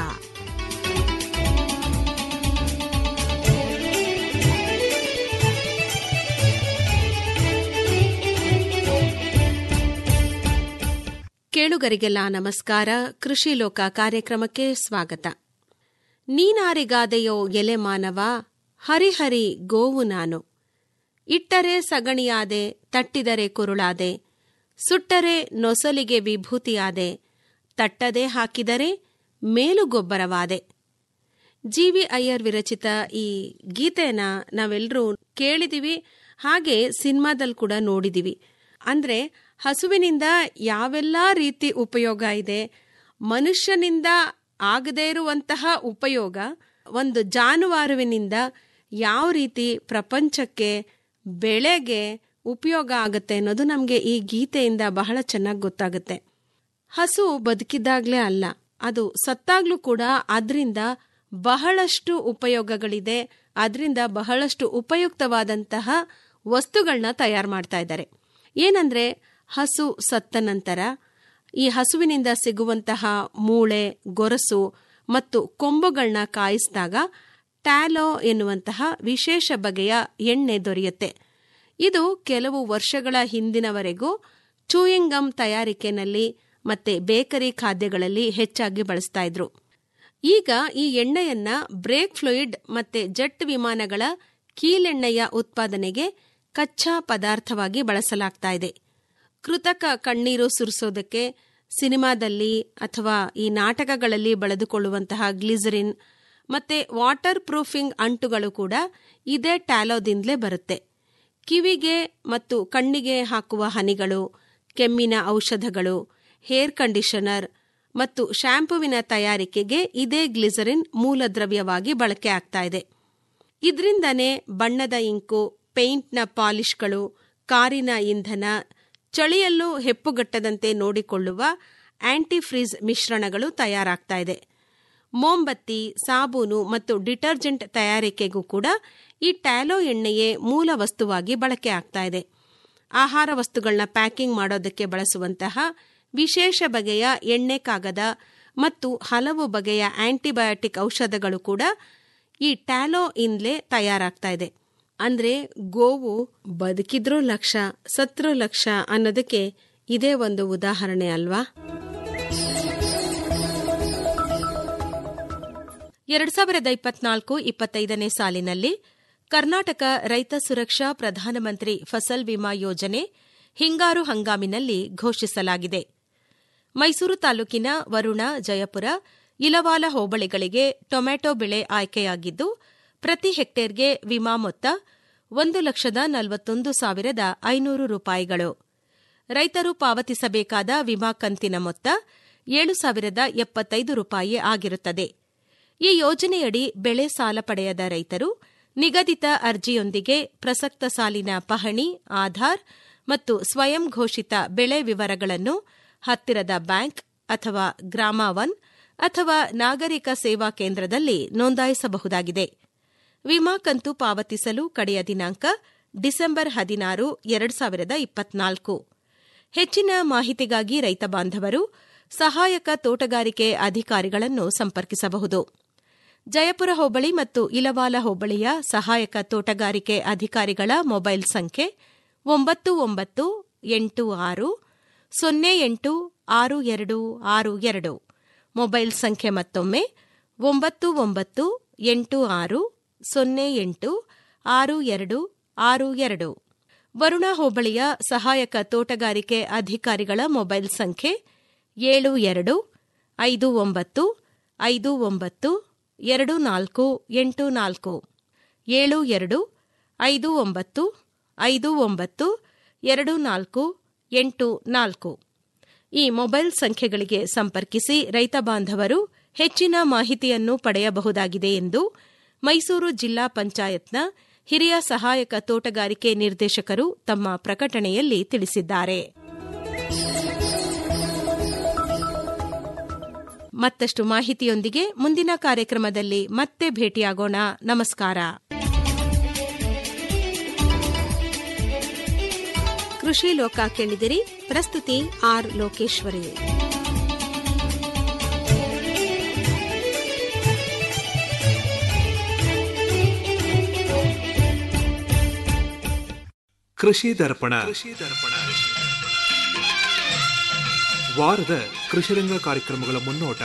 S4: ಕೇಳುಗರಿಗೆಲ್ಲ ನಮಸ್ಕಾರ ಕೃಷಿ ಲೋಕ ಕಾರ್ಯಕ್ರಮಕ್ಕೆ ಸ್ವಾಗತ ನೀನಾರಿಗಾದೆಯೋ ಎಲೆ ಮಾನವ ಹರಿಹರಿ ಗೋವು ನಾನು ಇಟ್ಟರೆ ಸಗಣಿಯಾದೆ ತಟ್ಟಿದರೆ ಕುರುಳಾದೆ ಸುಟ್ಟರೆ ನೊಸಲಿಗೆ ವಿಭೂತಿಯಾದೆ ತಟ್ಟದೆ ಹಾಕಿದರೆ ಮೇಲುಗೊಬ್ಬರವಾದೆ ಜಿ ವಿ ಅಯ್ಯರ್ ವಿರಚಿತ ಈ ಗೀತೆನ ನಾವೆಲ್ಲರೂ ಕೇಳಿದೀವಿ ಹಾಗೆ ಸಿನಿಮಾದಲ್ಲಿ ಕೂಡ ನೋಡಿದೀವಿ ಅಂದ್ರೆ ಹಸುವಿನಿಂದ ಯಾವೆಲ್ಲ ರೀತಿ ಉಪಯೋಗ ಇದೆ ಮನುಷ್ಯನಿಂದ ಆಗದೇ ಇರುವಂತಹ ಉಪಯೋಗ ಒಂದು ಜಾನುವಾರುವಿನಿಂದ ಯಾವ ರೀತಿ ಪ್ರಪಂಚಕ್ಕೆ ಬೆಳೆಗೆ ಉಪಯೋಗ ಆಗುತ್ತೆ ಅನ್ನೋದು ನಮಗೆ ಈ ಗೀತೆಯಿಂದ ಬಹಳ ಚೆನ್ನಾಗಿ ಗೊತ್ತಾಗುತ್ತೆ ಹಸು ಬದುಕಿದಾಗ್ಲೇ ಅಲ್ಲ ಅದು ಸತ್ತಾಗ್ಲೂ ಕೂಡ ಅದರಿಂದ ಬಹಳಷ್ಟು ಉಪಯೋಗಗಳಿದೆ ಅದರಿಂದ ಬಹಳಷ್ಟು ಉಪಯುಕ್ತವಾದಂತಹ ವಸ್ತುಗಳನ್ನ ತಯಾರು ಮಾಡ್ತಾ ಇದ್ದಾರೆ ಏನಂದ್ರೆ ಹಸು ಸತ್ತ ನಂತರ ಈ ಹಸುವಿನಿಂದ ಸಿಗುವಂತಹ ಮೂಳೆ ಗೊರಸು ಮತ್ತು ಕೊಂಬುಗಳನ್ನ ಕಾಯಿಸಿದಾಗ ಟ್ಯಾಲೋ ಎನ್ನುವಂತಹ ವಿಶೇಷ ಬಗೆಯ ಎಣ್ಣೆ ದೊರೆಯುತ್ತೆ ಇದು ಕೆಲವು ವರ್ಷಗಳ ಹಿಂದಿನವರೆಗೂ ಚೂಯಿಂಗ್ ಗಮ್ ತಯಾರಿಕೆನಲ್ಲಿ ಮತ್ತೆ ಬೇಕರಿ ಖಾದ್ಯಗಳಲ್ಲಿ ಹೆಚ್ಚಾಗಿ ಬಳಸ್ತಾ ಇದ್ರು ಈಗ ಈ ಎಣ್ಣೆಯನ್ನ ಬ್ರೇಕ್ ಫ್ಲೂಯಿಡ್ ಮತ್ತೆ ಜೆಟ್ ವಿಮಾನಗಳ ಕೀಲೆಣ್ಣೆಯ ಉತ್ಪಾದನೆಗೆ ಕಚ್ಚಾ ಪದಾರ್ಥವಾಗಿ ಬಳಸಲಾಗ್ತಾ ಇದೆ ಕೃತಕ ಕಣ್ಣೀರು ಸುರಿಸೋದಕ್ಕೆ ಸಿನಿಮಾದಲ್ಲಿ ಅಥವಾ ಈ ನಾಟಕಗಳಲ್ಲಿ ಬಳದುಕೊಳ್ಳುವಂತಹ ಗ್ಲಿಸರಿನ್ ಮತ್ತೆ ವಾಟರ್ ಪ್ರೂಫಿಂಗ್ ಅಂಟುಗಳು ಕೂಡ ಇದೇ ಟ್ಯಾಲೋದಿಂದಲೇ ಬರುತ್ತೆ ಕಿವಿಗೆ ಮತ್ತು ಕಣ್ಣಿಗೆ ಹಾಕುವ ಹನಿಗಳು ಕೆಮ್ಮಿನ ಔಷಧಗಳು ಹೇರ್ ಕಂಡೀಷನರ್ ಮತ್ತು ಶ್ಯಾಂಪುವಿನ ತಯಾರಿಕೆಗೆ ಇದೇ ಗ್ಲಿಸರಿನ್ ಮೂಲದ್ರವ್ಯವಾಗಿ ಬಳಕೆ ಆಗ್ತಾ ಇದೆ ಇದರಿಂದನೇ ಬಣ್ಣದ ಇಂಕು ಪೇಂಟ್ನ ಪಾಲಿಷ್ಗಳು ಕಾರಿನ ಇಂಧನ ಚಳಿಯಲ್ಲೂ ಹೆಪ್ಪುಗಟ್ಟದಂತೆ ನೋಡಿಕೊಳ್ಳುವ ಆಂಟಿಫ್ರೀಸ್ ಮಿಶ್ರಣಗಳು ತಯಾರಾಗ್ತಾ ಇದೆ ಮೋಂಬತ್ತಿ ಸಾಬೂನು ಮತ್ತು ಡಿಟರ್ಜೆಂಟ್ ತಯಾರಿಕೆಗೂ ಕೂಡ ಈ ಟ್ಯಾಲೋ ಎಣ್ಣೆಯೇ ಮೂಲ ವಸ್ತುವಾಗಿ ಬಳಕೆ ಆಗ್ತಾ ಇದೆ ಆಹಾರ ವಸ್ತುಗಳನ್ನ ಪ್ಯಾಕಿಂಗ್ ಮಾಡೋದಕ್ಕೆ ಬಳಸುವಂತಹ ವಿಶೇಷ ಬಗೆಯ ಎಣ್ಣೆ ಕಾಗದ ಮತ್ತು ಹಲವು ಬಗೆಯ ಆಂಟಿಬಯೋಟಿಕ್ ಔಷಧಗಳು ಕೂಡ ಈ ಟ್ಯಾಲೋ ಇಂದಲೇ ತಯಾರಾಗ್ತಾ ಇದೆ ಅಂದ್ರೆ ಗೋವು ಬದುಕಿದ್ರೂ ಲಕ್ಷ ಸತ್ರೂ ಲಕ್ಷ ಅನ್ನೋದಕ್ಕೆ ಇದೇ ಒಂದು ಉದಾಹರಣೆ ಅಲ್ವಾ
S12: ಎರಡ್ ಸಾವಿರದ ಇಪ್ಪತ್ನಾಲ್ಕು ಇಪ್ಪತ್ತೈದನೇ ಸಾಲಿನಲ್ಲಿ ಕರ್ನಾಟಕ ರೈತ ಸುರಕ್ಷಾ ಪ್ರಧಾನಮಂತ್ರಿ ಫಸಲ್ ವಿಮಾ ಯೋಜನೆ ಹಿಂಗಾರು ಹಂಗಾಮಿನಲ್ಲಿ ಘೋಷಿಸಲಾಗಿದೆ ಮೈಸೂರು ತಾಲೂಕಿನ ವರುಣ ಜಯಪುರ ಇಲವಾಲ ಹೋಬಳಿಗಳಿಗೆ ಟೊಮ್ಯಾಟೊ ಬೆಳೆ ಆಯ್ಕೆಯಾಗಿದ್ದು ಪ್ರತಿ ಹೆಕ್ಟೇರ್ಗೆ ವಿಮಾ ಮೊತ್ತ ಒಂದು ಲಕ್ಷದ ನಲವತ್ತೊಂದು ಸಾವಿರದ ಐನೂರು ರೂಪಾಯಿಗಳು ರೈತರು ಪಾವತಿಸಬೇಕಾದ ವಿಮಾ ಕಂತಿನ ಮೊತ್ತ ಏಳು ಸಾವಿರದ ಎಪ್ಪತ್ತೈದು ರೂಪಾಯಿ ಆಗಿರುತ್ತದೆ ಈ ಯೋಜನೆಯಡಿ ಬೆಳೆ ಸಾಲ ಪಡೆಯದ ರೈತರು ನಿಗದಿತ ಅರ್ಜಿಯೊಂದಿಗೆ ಪ್ರಸಕ್ತ ಸಾಲಿನ ಪಹಣಿ ಆಧಾರ್ ಮತ್ತು ಸ್ವಯಂ ಘೋಷಿತ ಬೆಳೆ ವಿವರಗಳನ್ನು ಹತ್ತಿರದ ಬ್ಯಾಂಕ್ ಅಥವಾ ಗ್ರಾಮ ಒನ್ ಅಥವಾ ನಾಗರಿಕ ಸೇವಾ ಕೇಂದ್ರದಲ್ಲಿ ನೋಂದಾಯಿಸಬಹುದಾಗಿದೆ ವಿಮಾ ಕಂತು ಪಾವತಿಸಲು ಕಡೆಯ ದಿನಾಂಕ ಡಿಸೆಂಬರ್ ಹದಿನಾರು ಎರಡು ಸಾವಿರದ ಇಪ್ಪತ್ನಾಲ್ಕು ಹೆಚ್ಚಿನ ಮಾಹಿತಿಗಾಗಿ ರೈತ ಬಾಂಧವರು ಸಹಾಯಕ ತೋಟಗಾರಿಕೆ ಅಧಿಕಾರಿಗಳನ್ನು ಸಂಪರ್ಕಿಸಬಹುದು ಜಯಪುರ ಹೋಬಳಿ ಮತ್ತು ಇಲವಾಲ ಹೋಬಳಿಯ ಸಹಾಯಕ ತೋಟಗಾರಿಕೆ ಅಧಿಕಾರಿಗಳ ಮೊಬೈಲ್ ಸಂಖ್ಯೆ ಒಂಬತ್ತು ಒಂಬತ್ತು ಎಂಟು ಆರು ಸೊನ್ನೆ ಎಂಟು ಆರು ಎರಡು ಆರು ಎರಡು ಮೊಬೈಲ್ ಸಂಖ್ಯೆ ಮತ್ತೊಮ್ಮೆ ಒಂಬತ್ತು ಒಂಬತ್ತು ಎಂಟು ಆರು ಸೊನ್ನೆ ಎಂಟು ಆರು ಎರಡು ಆರು ಎರಡು ವರುಣ ಹೋಬಳಿಯ ಸಹಾಯಕ ತೋಟಗಾರಿಕೆ ಅಧಿಕಾರಿಗಳ ಮೊಬೈಲ್ ಸಂಖ್ಯೆ ಏಳು ಎರಡು ಐದು ಒಂಬತ್ತು ಐದು ಒಂಬತ್ತು ಎರಡು ನಾಲ್ಕು ಎಂಟು ನಾಲ್ಕು ಏಳು ಎರಡು ಐದು ಒಂಬತ್ತು ಐದು ಒಂಬತ್ತು ಎರಡು ನಾಲ್ಕು ಎಂಟು ನಾಲ್ಕು ಈ ಮೊಬೈಲ್ ಸಂಖ್ಯೆಗಳಿಗೆ ಸಂಪರ್ಕಿಸಿ ರೈತ ಬಾಂಧವರು ಹೆಚ್ಚಿನ ಮಾಹಿತಿಯನ್ನು ಪಡೆಯಬಹುದಾಗಿದೆ ಎಂದು ಮೈಸೂರು ಜಿಲ್ಲಾ ಪಂಚಾಯತ್ನ ಹಿರಿಯ ಸಹಾಯಕ ತೋಟಗಾರಿಕೆ ನಿರ್ದೇಶಕರು ತಮ್ಮ ಪ್ರಕಟಣೆಯಲ್ಲಿ ತಿಳಿಸಿದ್ದಾರೆ ಮತ್ತಷ್ಟು ಮಾಹಿತಿಯೊಂದಿಗೆ ಮುಂದಿನ ಕಾರ್ಯಕ್ರಮದಲ್ಲಿ ಮತ್ತೆ ಭೇಟಿಯಾಗೋಣ ನಮಸ್ಕಾರ
S4: ಕೃಷಿ ಲೋಕ ಕೇಳಿದಿರಿ ಪ್ರಸ್ತುತಿ ಆರ್ ಲೋಕೇಶ್ವರಿ
S8: ಕೃಷಿ ದರ್ಪಣ ವಾರದ ಕೃಷಿರಂಗ ಕಾರ್ಯಕ್ರಮಗಳ ಮುನ್ನೋಟ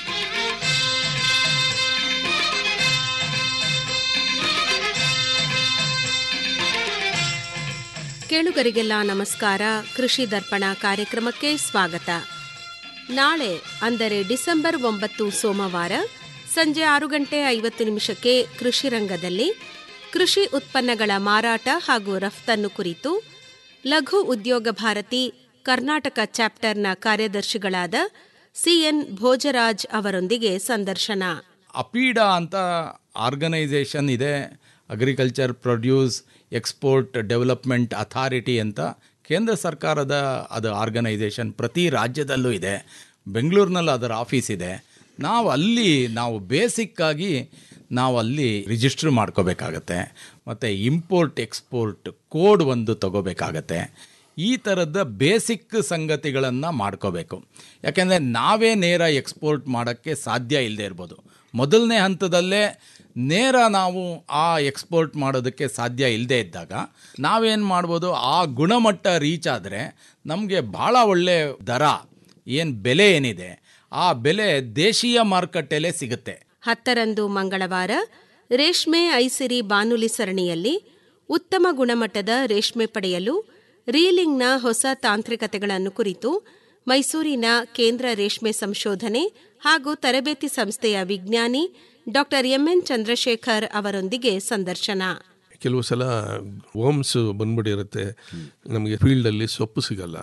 S4: ಕೇಳುಗರಿಗೆಲ್ಲ ನಮಸ್ಕಾರ ಕೃಷಿ ದರ್ಪಣ ಕಾರ್ಯಕ್ರಮಕ್ಕೆ ಸ್ವಾಗತ ನಾಳೆ ಅಂದರೆ ಡಿಸೆಂಬರ್ ಒಂಬತ್ತು ಸೋಮವಾರ ಸಂಜೆ ಆರು ಗಂಟೆ ಐವತ್ತು ನಿಮಿಷಕ್ಕೆ ಕೃಷಿ ರಂಗದಲ್ಲಿ ಕೃಷಿ ಉತ್ಪನ್ನಗಳ ಮಾರಾಟ ಹಾಗೂ ರಫ್ತನ್ನು ಕುರಿತು ಲಘು ಉದ್ಯೋಗ ಭಾರತಿ ಕರ್ನಾಟಕ ಚಾಪ್ಟರ್ನ ಕಾರ್ಯದರ್ಶಿಗಳಾದ ಸಿಎನ್ ಭೋಜರಾಜ್ ಅವರೊಂದಿಗೆ ಸಂದರ್ಶನ
S14: ಅಪೀಡಾ ಅಂತ ಆರ್ಗನೈಸೇಷನ್ ಇದೆ agriculture produce export development authority ಅಂತ ಕೇಂದ್ರ ಸರ್ಕಾರದ ಅದು ಆರ್ಗನೈಸೇಷನ್ ಪ್ರತಿ ರಾಜ್ಯದಲ್ಲೂ ಇದೆ ಬೆಂಗಳೂರಿನಲ್ಲಿ ಅದರ ಆಫೀಸ್ ಇದೆ ನಾವು ಅಲ್ಲಿ ನಾವು ಬೇಸಿಕ್ಕಾಗಿ ನಾವು ಅಲ್ಲಿ ರಿಜಿಸ್ಟ್ರ್ ಮಾಡ್ಕೋಬೇಕಾಗತ್ತೆ ಮತ್ತು ಇಂಪೋರ್ಟ್ ಎಕ್ಸ್ಪೋರ್ಟ್ ಕೋಡ್ ಒಂದು ತಗೋಬೇಕಾಗತ್ತೆ ಈ ಥರದ ಬೇಸಿಕ್ ಸಂಗತಿಗಳನ್ನು ಮಾಡ್ಕೋಬೇಕು ಯಾಕೆಂದರೆ ನಾವೇ ನೇರ ಎಕ್ಸ್ಪೋರ್ಟ್ ಮಾಡೋಕ್ಕೆ ಸಾಧ್ಯ ಇಲ್ಲದೆ ಇರ್ಬೋದು ಮೊದಲನೇ ಹಂತದಲ್ಲೇ ನೇರ ನಾವು ಆ ಎಕ್ಸ್ಪೋರ್ಟ್ ಮಾಡೋದಕ್ಕೆ ಸಾಧ್ಯ ಇಲ್ಲದೆ ಇದ್ದಾಗ ನಾವೇನು ಮಾಡ್ಬೋದು ಆ ಗುಣಮಟ್ಟ ರೀಚ್ ಆದರೆ ನಮಗೆ ಭಾಳ ಒಳ್ಳೆ ದರ ಏನು ಬೆಲೆ ಏನಿದೆ ಆ ಬೆಲೆ ದೇಶೀಯ ಮಾರುಕಟ್ಟೆಲೇ ಸಿಗುತ್ತೆ
S12: ಹತ್ತರಂದು ಮಂಗಳವಾರ ರೇಷ್ಮೆ ಐಸಿರಿ ಬಾನುಲಿ ಸರಣಿಯಲ್ಲಿ ಉತ್ತಮ ಗುಣಮಟ್ಟದ ರೇಷ್ಮೆ ಪಡೆಯಲು ರೀಲಿಂಗ್ನ ಹೊಸ ತಾಂತ್ರಿಕತೆಗಳನ್ನು ಕುರಿತು ಮೈಸೂರಿನ ಕೇಂದ್ರ ರೇಷ್ಮೆ ಸಂಶೋಧನೆ ಹಾಗೂ ತರಬೇತಿ ಸಂಸ್ಥೆಯ ವಿಜ್ಞಾನಿ ಡಾಕ್ಟರ್ ಎಂಎನ್ ಚಂದ್ರಶೇಖರ್ ಅವರೊಂದಿಗೆ ಸಂದರ್ಶನ
S8: ಕೆಲವು ಸಲ ವರ್ಮ್ಸ್ ಬಂದ್ಬಿಟ್ಟಿರುತ್ತೆ ನಮಗೆ ಫೀಲ್ಡಲ್ಲಿ ಸೊಪ್ಪು ಸಿಗಲ್ಲ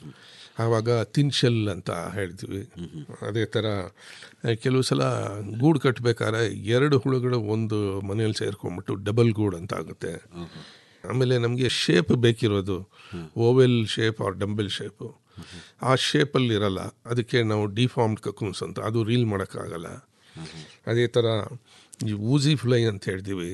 S8: ಆವಾಗ ತಿನ್ ಶೆಲ್ ಅಂತ ಹೇಳ್ತೀವಿ ಅದೇ ಥರ ಕೆಲವು ಸಲ ಗೂಡು ಕಟ್ಟಬೇಕಾದ್ರೆ ಎರಡು ಹುಳುಗಳು ಒಂದು ಮನೆಯಲ್ಲಿ ಸೇರ್ಕೊಂಡ್ಬಿಟ್ಟು ಡಬಲ್ ಗೂಡು ಅಂತ ಆಗುತ್ತೆ ಆಮೇಲೆ ನಮಗೆ ಶೇಪ್ ಬೇಕಿರೋದು oval shape or dumbbell shape ಆ ಶೇಪಲ್ಲಿ ಇರಲ್ಲ ಅದಕ್ಕೆ ನಾವು ಡಿಫಾರ್ಮ್ಡ್ ಕಕೂನ್ಸ್ ಅಂತ ಅದು ರೀಲ್ ಮಾಡೋಕ್ಕಾಗಲ್ಲ ಅದೇ ಥರ ಈ ಊಸಿ ಫ್ಲೈ ಅಂತ ಹೇಳ್ತೀವಿ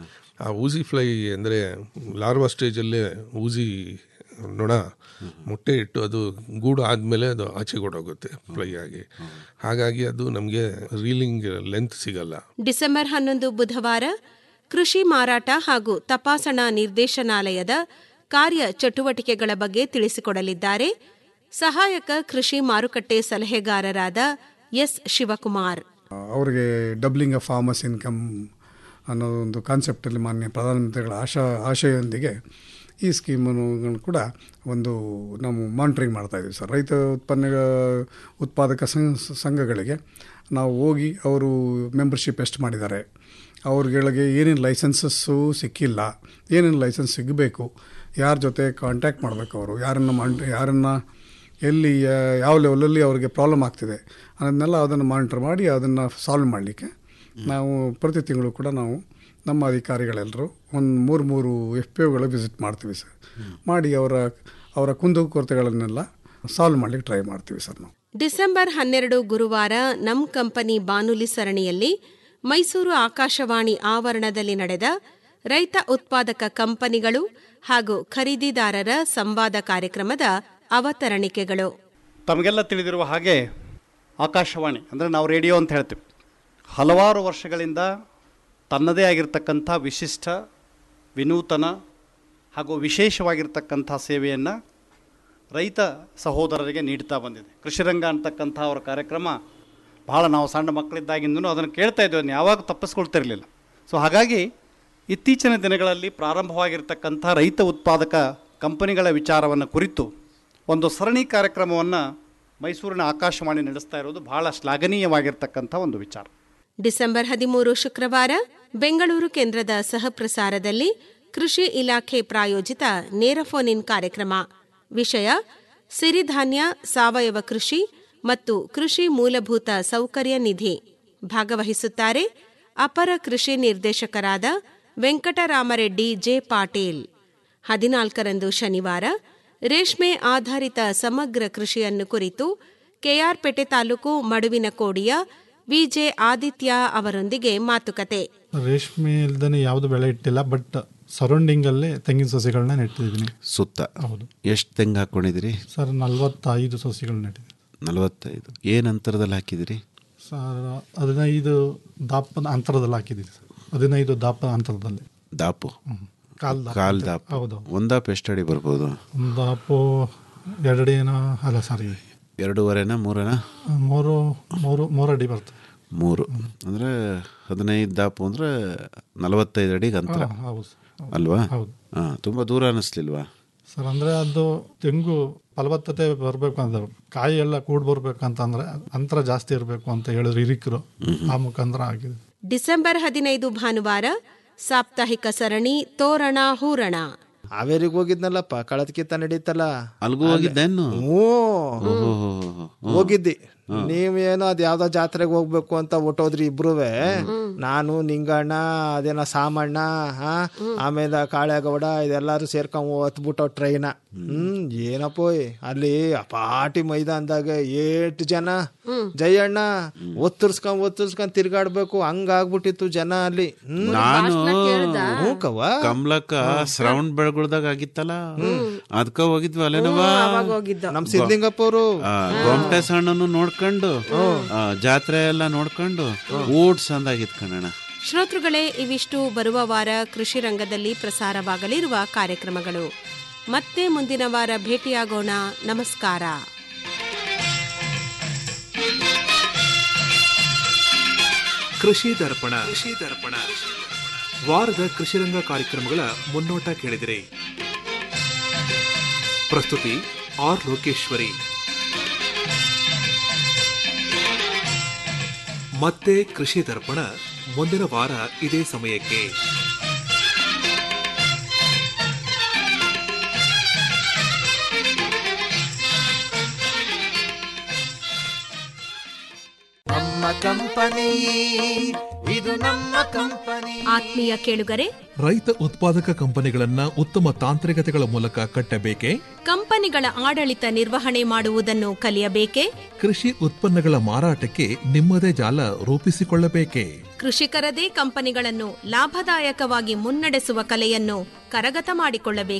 S8: ಆ ಊಸಿ ಫ್ಲೈ ಅಂದರೆ ಲಾರ್ವಾ ಸ್ಟೇಜಲ್ಲೇ ಊಸಿ ನೊಣ ಮೊಟ್ಟೆ ಇಟ್ಟು ಅದು ಗೂಡು ಆದಮೇಲೆ ಅದು ಆಚೆ ಕೊಡೋಗುತ್ತೆ ಫ್ಲೈ ಆಗಿ ಹಾಗಾಗಿ ಅದು ನಮಗೆ ರೀಲಿಂಗ್ ಲೆಂತ್ ಸಿಗಲ್ಲ
S12: ಡಿಸೆಂಬರ್ ಹನ್ನೊಂದು ಬುಧವಾರ ಕೃಷಿ ಮಾರಾಟ ಹಾಗೂ ತಪಾಸಣಾ ನಿರ್ದೇಶನಾಲಯದ ಕಾರ್ಯ ಚಟುವಟಿಕೆಗಳ ಬಗ್ಗೆ ತಿಳಿಸಿಕೊಡಲಿದ್ದಾರೆ ಸಹಾಯಕ ಕೃಷಿ ಮಾರುಕಟ್ಟೆ ಸಲಹೆಗಾರರಾದ ಎಸ್ ಶಿವಕುಮಾರ್
S15: ಅವರಿಗೆ ಡಬ್ಲಿಂಗ್ ಆಫ್ ಫಾರ್ಮರ್ಸ್ ಇನ್ಕಮ್ ಅನ್ನೋ ಒಂದು ಕಾನ್ಸೆಪ್ಟಲ್ಲಿ ಮಾನ್ಯ ಪ್ರಧಾನಮಂತ್ರಿಗಳ ಆಶಾ ಆಶಯದೊಂದಿಗೆ ಈ ಸ್ಕೀಮನ್ನು ಕೂಡ ಒಂದು ನಾವು ಮಾನಿಟ್ರಿಂಗ್ ಮಾಡ್ತಾಯಿದ್ದೀವಿ ಸರ್ ರೈತ ಉತ್ಪನ್ನ ಉತ್ಪಾದಕ ಸಂಘ ಸಂಘಗಳಿಗೆ ನಾವು ಹೋಗಿ ಅವರು ಮೆಂಬರ್ಶಿಪ್ ಎಷ್ಟು ಮಾಡಿದ್ದಾರೆ ಅವ್ರಗಳಿಗೆ ಏನೇನು ಲೈಸೆನ್ಸಸ್ಸು ಸಿಕ್ಕಿಲ್ಲ ಏನೇನು ಲೈಸೆನ್ಸ್ ಸಿಗಬೇಕು ಯಾರ ಜೊತೆ ಕಾಂಟ್ಯಾಕ್ಟ್ ಮಾಡಬೇಕು ಅವರು ಯಾರನ್ನು ಮಾನ್ ಯಾರನ್ನು ಎಲ್ಲಿ ಯಾ- ಯಾವ ಲೆವೆಲಲ್ಲಿ ಅವರಿಗೆ ಪ್ರಾಬ್ಲಮ್ ಆಗ್ತಿದೆ ಅದನ್ನೆಲ್ಲ ಅದನ್ನು ಮಾನಿಟರ್ ಮಾಡಿ ಅದನ್ನು ಸಾಲ್ವ್ ಮಾಡಲಿಕ್ಕೆ ನಾವು ಪ್ರತಿ ತಿಂಗಳು ಕೂಡ ನಾವು ನಮ್ಮ ಅಧಿಕಾರಿಗಳೆಲ್ಲರೂ ಒಂದು ಮೂರು ಮೂರು ಎಫ್ ಪಿ ಒಗಳು ವಿಸಿಟ್ ಮಾಡ್ತೀವಿ ಸರ್ ಮಾಡಿ ಅವರ ಅವರ ಕುಂದುಕೊರತೆಗಳನ್ನೆಲ್ಲ ಸಾಲ್ವ್ ಮಾಡಲಿಕ್ಕೆ ಟ್ರೈ ಮಾಡ್ತೀವಿ ಸರ್ ನಾವು
S12: ಡಿಸೆಂಬರ್ ಹನ್ನೆರಡು ಗುರುವಾರ ನಮ್ ಕಂಪನಿ ಬಾನುಲಿ ಸರಣಿಯಲ್ಲಿ ಮೈಸೂರು ಆಕಾಶವಾಣಿ ಆವರಣದಲ್ಲಿ ನಡೆದ ರೈತ ಉತ್ಪಾದಕ ಕಂಪನಿಗಳು ಹಾಗೂ ಖರೀದಿದಾರರ ಸಂವಾದ ಕಾರ್ಯಕ್ರಮದ ಅವತರಣಿಕೆಗಳು
S16: ತಮಗೆಲ್ಲ ತಿಳಿದಿರುವ ಹಾಗೆ ಆಕಾಶವಾಣಿ ಅಂದರೆ ನಾವು ರೇಡಿಯೋ ಅಂತ ಹೇಳ್ತೀವಿ ಹಲವಾರು ವರ್ಷಗಳಿಂದ ತನ್ನದೇ ಆಗಿರ್ತಕ್ಕಂಥ ವಿಶಿಷ್ಟ ವಿನೂತನ ಹಾಗೂ ವಿಶೇಷವಾಗಿರ್ತಕ್ಕಂಥ ಸೇವೆಯನ್ನು ರೈತ ಸಹೋದರರಿಗೆ ನೀಡ್ತಾ ಬಂದಿದೆ ಕೃಷಿರಂಗ ಅಂತಕ್ಕಂಥ ಅವರ ಕಾರ್ಯಕ್ರಮ ಭಾಳ ನಾವು ಸಣ್ಣ ಮಕ್ಕಳಿದ್ದಾಗಿಂದನೂ ಅದನ್ನು ಕೇಳ್ತಾ ಇದ್ವಿ ಅದನ್ನು ಯಾವಾಗ ತಪ್ಪಿಸ್ಕೊಳ್ತಿರಲಿಲ್ಲ ಸೊ ಹಾಗಾಗಿ ಇತ್ತೀಚಿನ ದಿನಗಳಲ್ಲಿ ಪ್ರಾರಂಭವಾಗಿರ್ತಕ್ಕಂಥ ರೈತ ಉತ್ಪಾದಕ ಕಂಪನಿಗಳ ವಿಚಾರವನ್ನು ಕುರಿತು ಒಂದು ಸರಣಿ ಕಾರ್ಯಕ್ರಮವನ್ನು ಮೈಸೂರಿನ ಆಕಾಶವಾಣಿ ನಡೆಸ್ತಾ ಇರೋದು ಬಹಳ ಶ್ಲಾಘನೀಯವಾಗಿರ್ತಕ್ಕಂಥ ಒಂದು ವಿಚಾರ
S12: ಡಿಸೆಂಬರ್ ಹದಿಮೂರು ಶುಕ್ರವಾರ ಬೆಂಗಳೂರು ಕೇಂದ್ರದ ಸಹಪ್ರಸಾರದಲ್ಲಿ ಕೃಷಿ ಇಲಾಖೆ ಪ್ರಾಯೋಜಿತ ನೇರ ಫೋನ್ ಇನ್ ಕಾರ್ಯಕ್ರಮ ವಿಷಯ ಸಿರಿಧಾನ್ಯ ಸಾವಯವ ಕೃಷಿ ಮತ್ತು ಕೃಷಿ ಮೂಲಭೂತ ಸೌಕರ್ಯ ನಿಧಿ ಭಾಗವಹಿಸುತ್ತಾರೆ ಅಪರ ಕೃಷಿ ನಿರ್ದೇಶಕರಾದ ವೆಂಕಟರಾಮರೆಡ್ಡಿ ಜೆ ಪಾಟೀಲ್ ಹದಿನಾಲ್ಕರಂದು ಶನಿವಾರ ರೇಷ್ಮೆ ಆಧಾರಿತ ಸಮಗ್ರ ಕೃಷಿಯನ್ನು ಕುರಿತು ಕೆಆರ್ಪೇಟೆ ತಾಲೂಕು ಮಡುವಿನ ಕೋಡಿಯ ವಿಜೆ ಆದಿತ್ಯ ಅವರೊಂದಿಗೆ ಮಾತುಕತೆ
S17: ರೇಷ್ಮೆ ಇಲ್ದೇ ಯಾವುದು ಬೆಳೆ ಇಟ್ಟಿಲ್ಲ ಬಟ್ ಸರೌಂಡಿಂಗಲ್ಲೇ ತೆಂಗಿನ ಸಸಿಗಳನ್ನ ನೆಟ್ಟಿದ್ದೀನಿ
S10: ಸುತ್ತ
S17: ಹೌದು
S10: ಎಷ್ಟು ತೆಂಗು ಹಾಕ್ಕೊಂಡಿದ್ದೀರಿ
S17: ಸರ್ ನಲವತ್ತೈದು ಸಸಿಗಳು ನೆಟ್ಟಿದ್ದೀನಿ
S10: ನಲವತ್ತೈದು ಏನು ಅಂತರದಲ್ಲಿ ಹಾಕಿದಿರಿ
S17: ಸರ್ ಹದಿನೈದು ದಾಪದ ಅಂತರದಲ್ಲಿ ಹಾಕಿದ್ದೀನಿ ಸರ್ ಹದಿನೈದು ದಾಪ ಅಂತರದಲ್ಲಿ
S10: ದಾಪು
S17: ಕಾಲ್ ದಾಪ
S10: ಕಾಲ್
S17: ಅಂತ.
S10: ದಾಪು
S17: ಹೌದು.
S10: ಒಂದು ದಾಪು ಎಷ್ಟು ಅಡಿ ಬರ್ಬೋದು
S17: ಒಂದು ದಾಪು ಎರಡೇನ ಅಲ್ಲ ಸಾರಿ
S10: ಎರಡೂವರೆನ ಮೂರನ
S17: ಮೂರು ಮೂರು ಮೂರು ಅಡಿ ಬರ್ತದೆ
S10: ಮೂರು ಅಂದರೆ ಹದಿನೈದು ದಾಪು ಅಂದರೆ ನಲವತ್ತೈದು ಅಡಿಗೆ ಅಂತರ
S17: ಹಾ, ಹೌದು.
S10: ಅಲ್ವಾ
S17: ಹೌದು.
S10: ಹಾಂ ತುಂಬ ದೂರ ಅನ್ನಿಸ್ಲಿಲ್ವಾ
S17: ಸರ್ ಅಂದರೆ ಅದು ತೆಂಗು ಫಲವತ್ತತೆ ಬರಬೇಕು ಅಂದ್ರೆ ಕಾಯಿ ಎಲ್ಲ ಕೂಡ್ ಬರ್ಬೇಕಂತಂದ್ರೆ ಅಂತರ ಜಾಸ್ತಿ ಇರಬೇಕು ಅಂತ ಹೇಳಿದ್ರು ಹಿರಿಕರು ಆ ಮುಖಾಂತರ ಆಗಿದೆ
S12: ಡಿಸೆಂಬರ್ ಹದಿನೈದು ಭಾನುವಾರ ಸಾಪ್ತಾಹಿಕ ಸರಣಿ ತೋರಣ ಹೂರಣ
S9: ಹಾವೇರಿಗೆ ಹೋಗಿದ್ನಲ್ಲಪ್ಪ ಕಳದ್ಕಿತ್ತ ನಡೀತಲ್ಲ
S10: ಅಲ್ಗೂ ಹೋಗಿದ್ದೇನು
S9: ಹ್ಞೂ
S10: ಓಹೋ
S9: ಹೋಗಿದ್ದಿ ನೀವೇನೋ ಅದ್ ಯಾವ್ದೋ ಜಾತ್ರೆಗೆ ಹೋಗ್ಬೇಕು ಅಂತ ಹೊಟ್ಟೋದ್ರಿ ಇಬ್ರುವೆ ನಾನು ನಿಂಗಣ್ಣ ಅದೇನೋ ಸಾಮಣ್ಣ ಹಾ ಆಮೇಲೆ ಕಾಳೆಗೌಡ ಇದೆಲ್ಲಾರು ಸೇರ್ಕೊಂಡ್ ಹತ್ಬಿಟ್ಟವ್ ಟ್ರೈನ ಹ್ಮ್ ಏನಪ್ಪೋಯ್ ಅಲ್ಲಿ ಅಪಾಟಿ ಮೈದಾನದಾಗ ಏಟ್ ಜನ ಜಯಣ್ಣ ಒತ್ತರ್ಸ್ಕೊಂಡ್ ಒತ್ತರ್ಸ್ಕೊಂಡ್ ತಿರ್ಗಾಡ್ಬೇಕು ಹಂಗಾಗ್ಬಿಟ್ಟಿತ್ತು ಜನ ಅಲ್ಲಿ ಹ್ಮ್.
S10: ನಾನು
S9: ಹ್ಞೂ ಕವ್ವ.
S10: ಕಮಲಕ್ಕ ಶ್ರವಣ್ ಬೆಳಗುಳ್ದಾಗ ಆಗಿತ್ತಲ್ಲ ಅದ್ಕ ಹೋಗಿದ್ವಿ ಅಲ್ಲೇನವಾ
S9: ನಮ್ ಸಿದ್ಲಿಂಗಪ್ಪ ಅವರು
S10: ಗೊಮಟೆ ಸಣ್ಣನು ನೋಡ್ಕೊಂಡು ಆ, ಜಾತ್ರೆ ಎಲ್ಲ ನೋಡ್ಕೊಂಡು ಊಟ ಸಂದಾಗಿತ್ ಕಣಣ್ಣ
S12: ಶ್ರೋತೃಗಳೇ ಇವಿಷ್ಟು ಬರುವ ವಾರ ಕೃಷಿ ರಂಗದಲ್ಲಿ ಪ್ರಸಾರವಾಗಲಿರುವ ಕಾರ್ಯಕ್ರಮಗಳು ಮತ್ತೆ ಮುಂದಿನ ವಾರ ಭೇಟಿಯಾಗೋಣ ನಮಸ್ಕಾರ
S18: ಕೃಷಿ ದರ್ಪಣ ಕೃಷಿ ದರ್ಪಣ ವಾರದ ಕೃಷಿರಂಗ ಕಾರ್ಯಕ್ರಮಗಳ ಮುನ್ನೋಟ ಕೇಳಿದಿರಿ ಪ್ರಸ್ತುತಿ ಆರ್ ಲೋಕೇಶ್ವರಿ ಮತ್ತೆ ಕೃಷಿ ದರ್ಪಣ ಮುಂದಿನ ವಾರ ಇದೇ ಸಮಯಕ್ಕೆ
S19: ನಮ್ಮ ಕಂಪನಿ ಇದು ನಮ್ಮ ಕಂಪನಿ
S12: ಆತ್ಮೀಯ ಕೇಳುಗರೆ
S20: ರೈತ ಉತ್ಪಾದಕ ಕಂಪನಿಗಳನ್ನ ಉತ್ತಮ ತಾಂತ್ರಿಕತೆಗಳ ಮೂಲಕ ಕಟ್ಟಬೇಕೆ
S12: ಕಂಪನಿಗಳ ಆಡಳಿತ ನಿರ್ವಹಣೆ ಮಾಡುವುದನ್ನು ಕಲಿಯಬೇಕೆ
S20: ಕೃಷಿ ಉತ್ಪನ್ನಗಳ ಮಾರಾಟಕ್ಕೆ ನಿಮ್ಮದೇ ಜಾಲ ರೂಪಿಸಿಕೊಳ್ಳಬೇಕೆ
S12: ಕೃಷಿಕರದೇ ಕಂಪನಿಗಳನ್ನು ಲಾಭದಾಯಕವಾಗಿ ಮುನ್ನಡೆಸುವ ಕಲೆಯನ್ನು ಕರಗತ ಮಾಡಿಕೊಳ್ಳಬೇಕು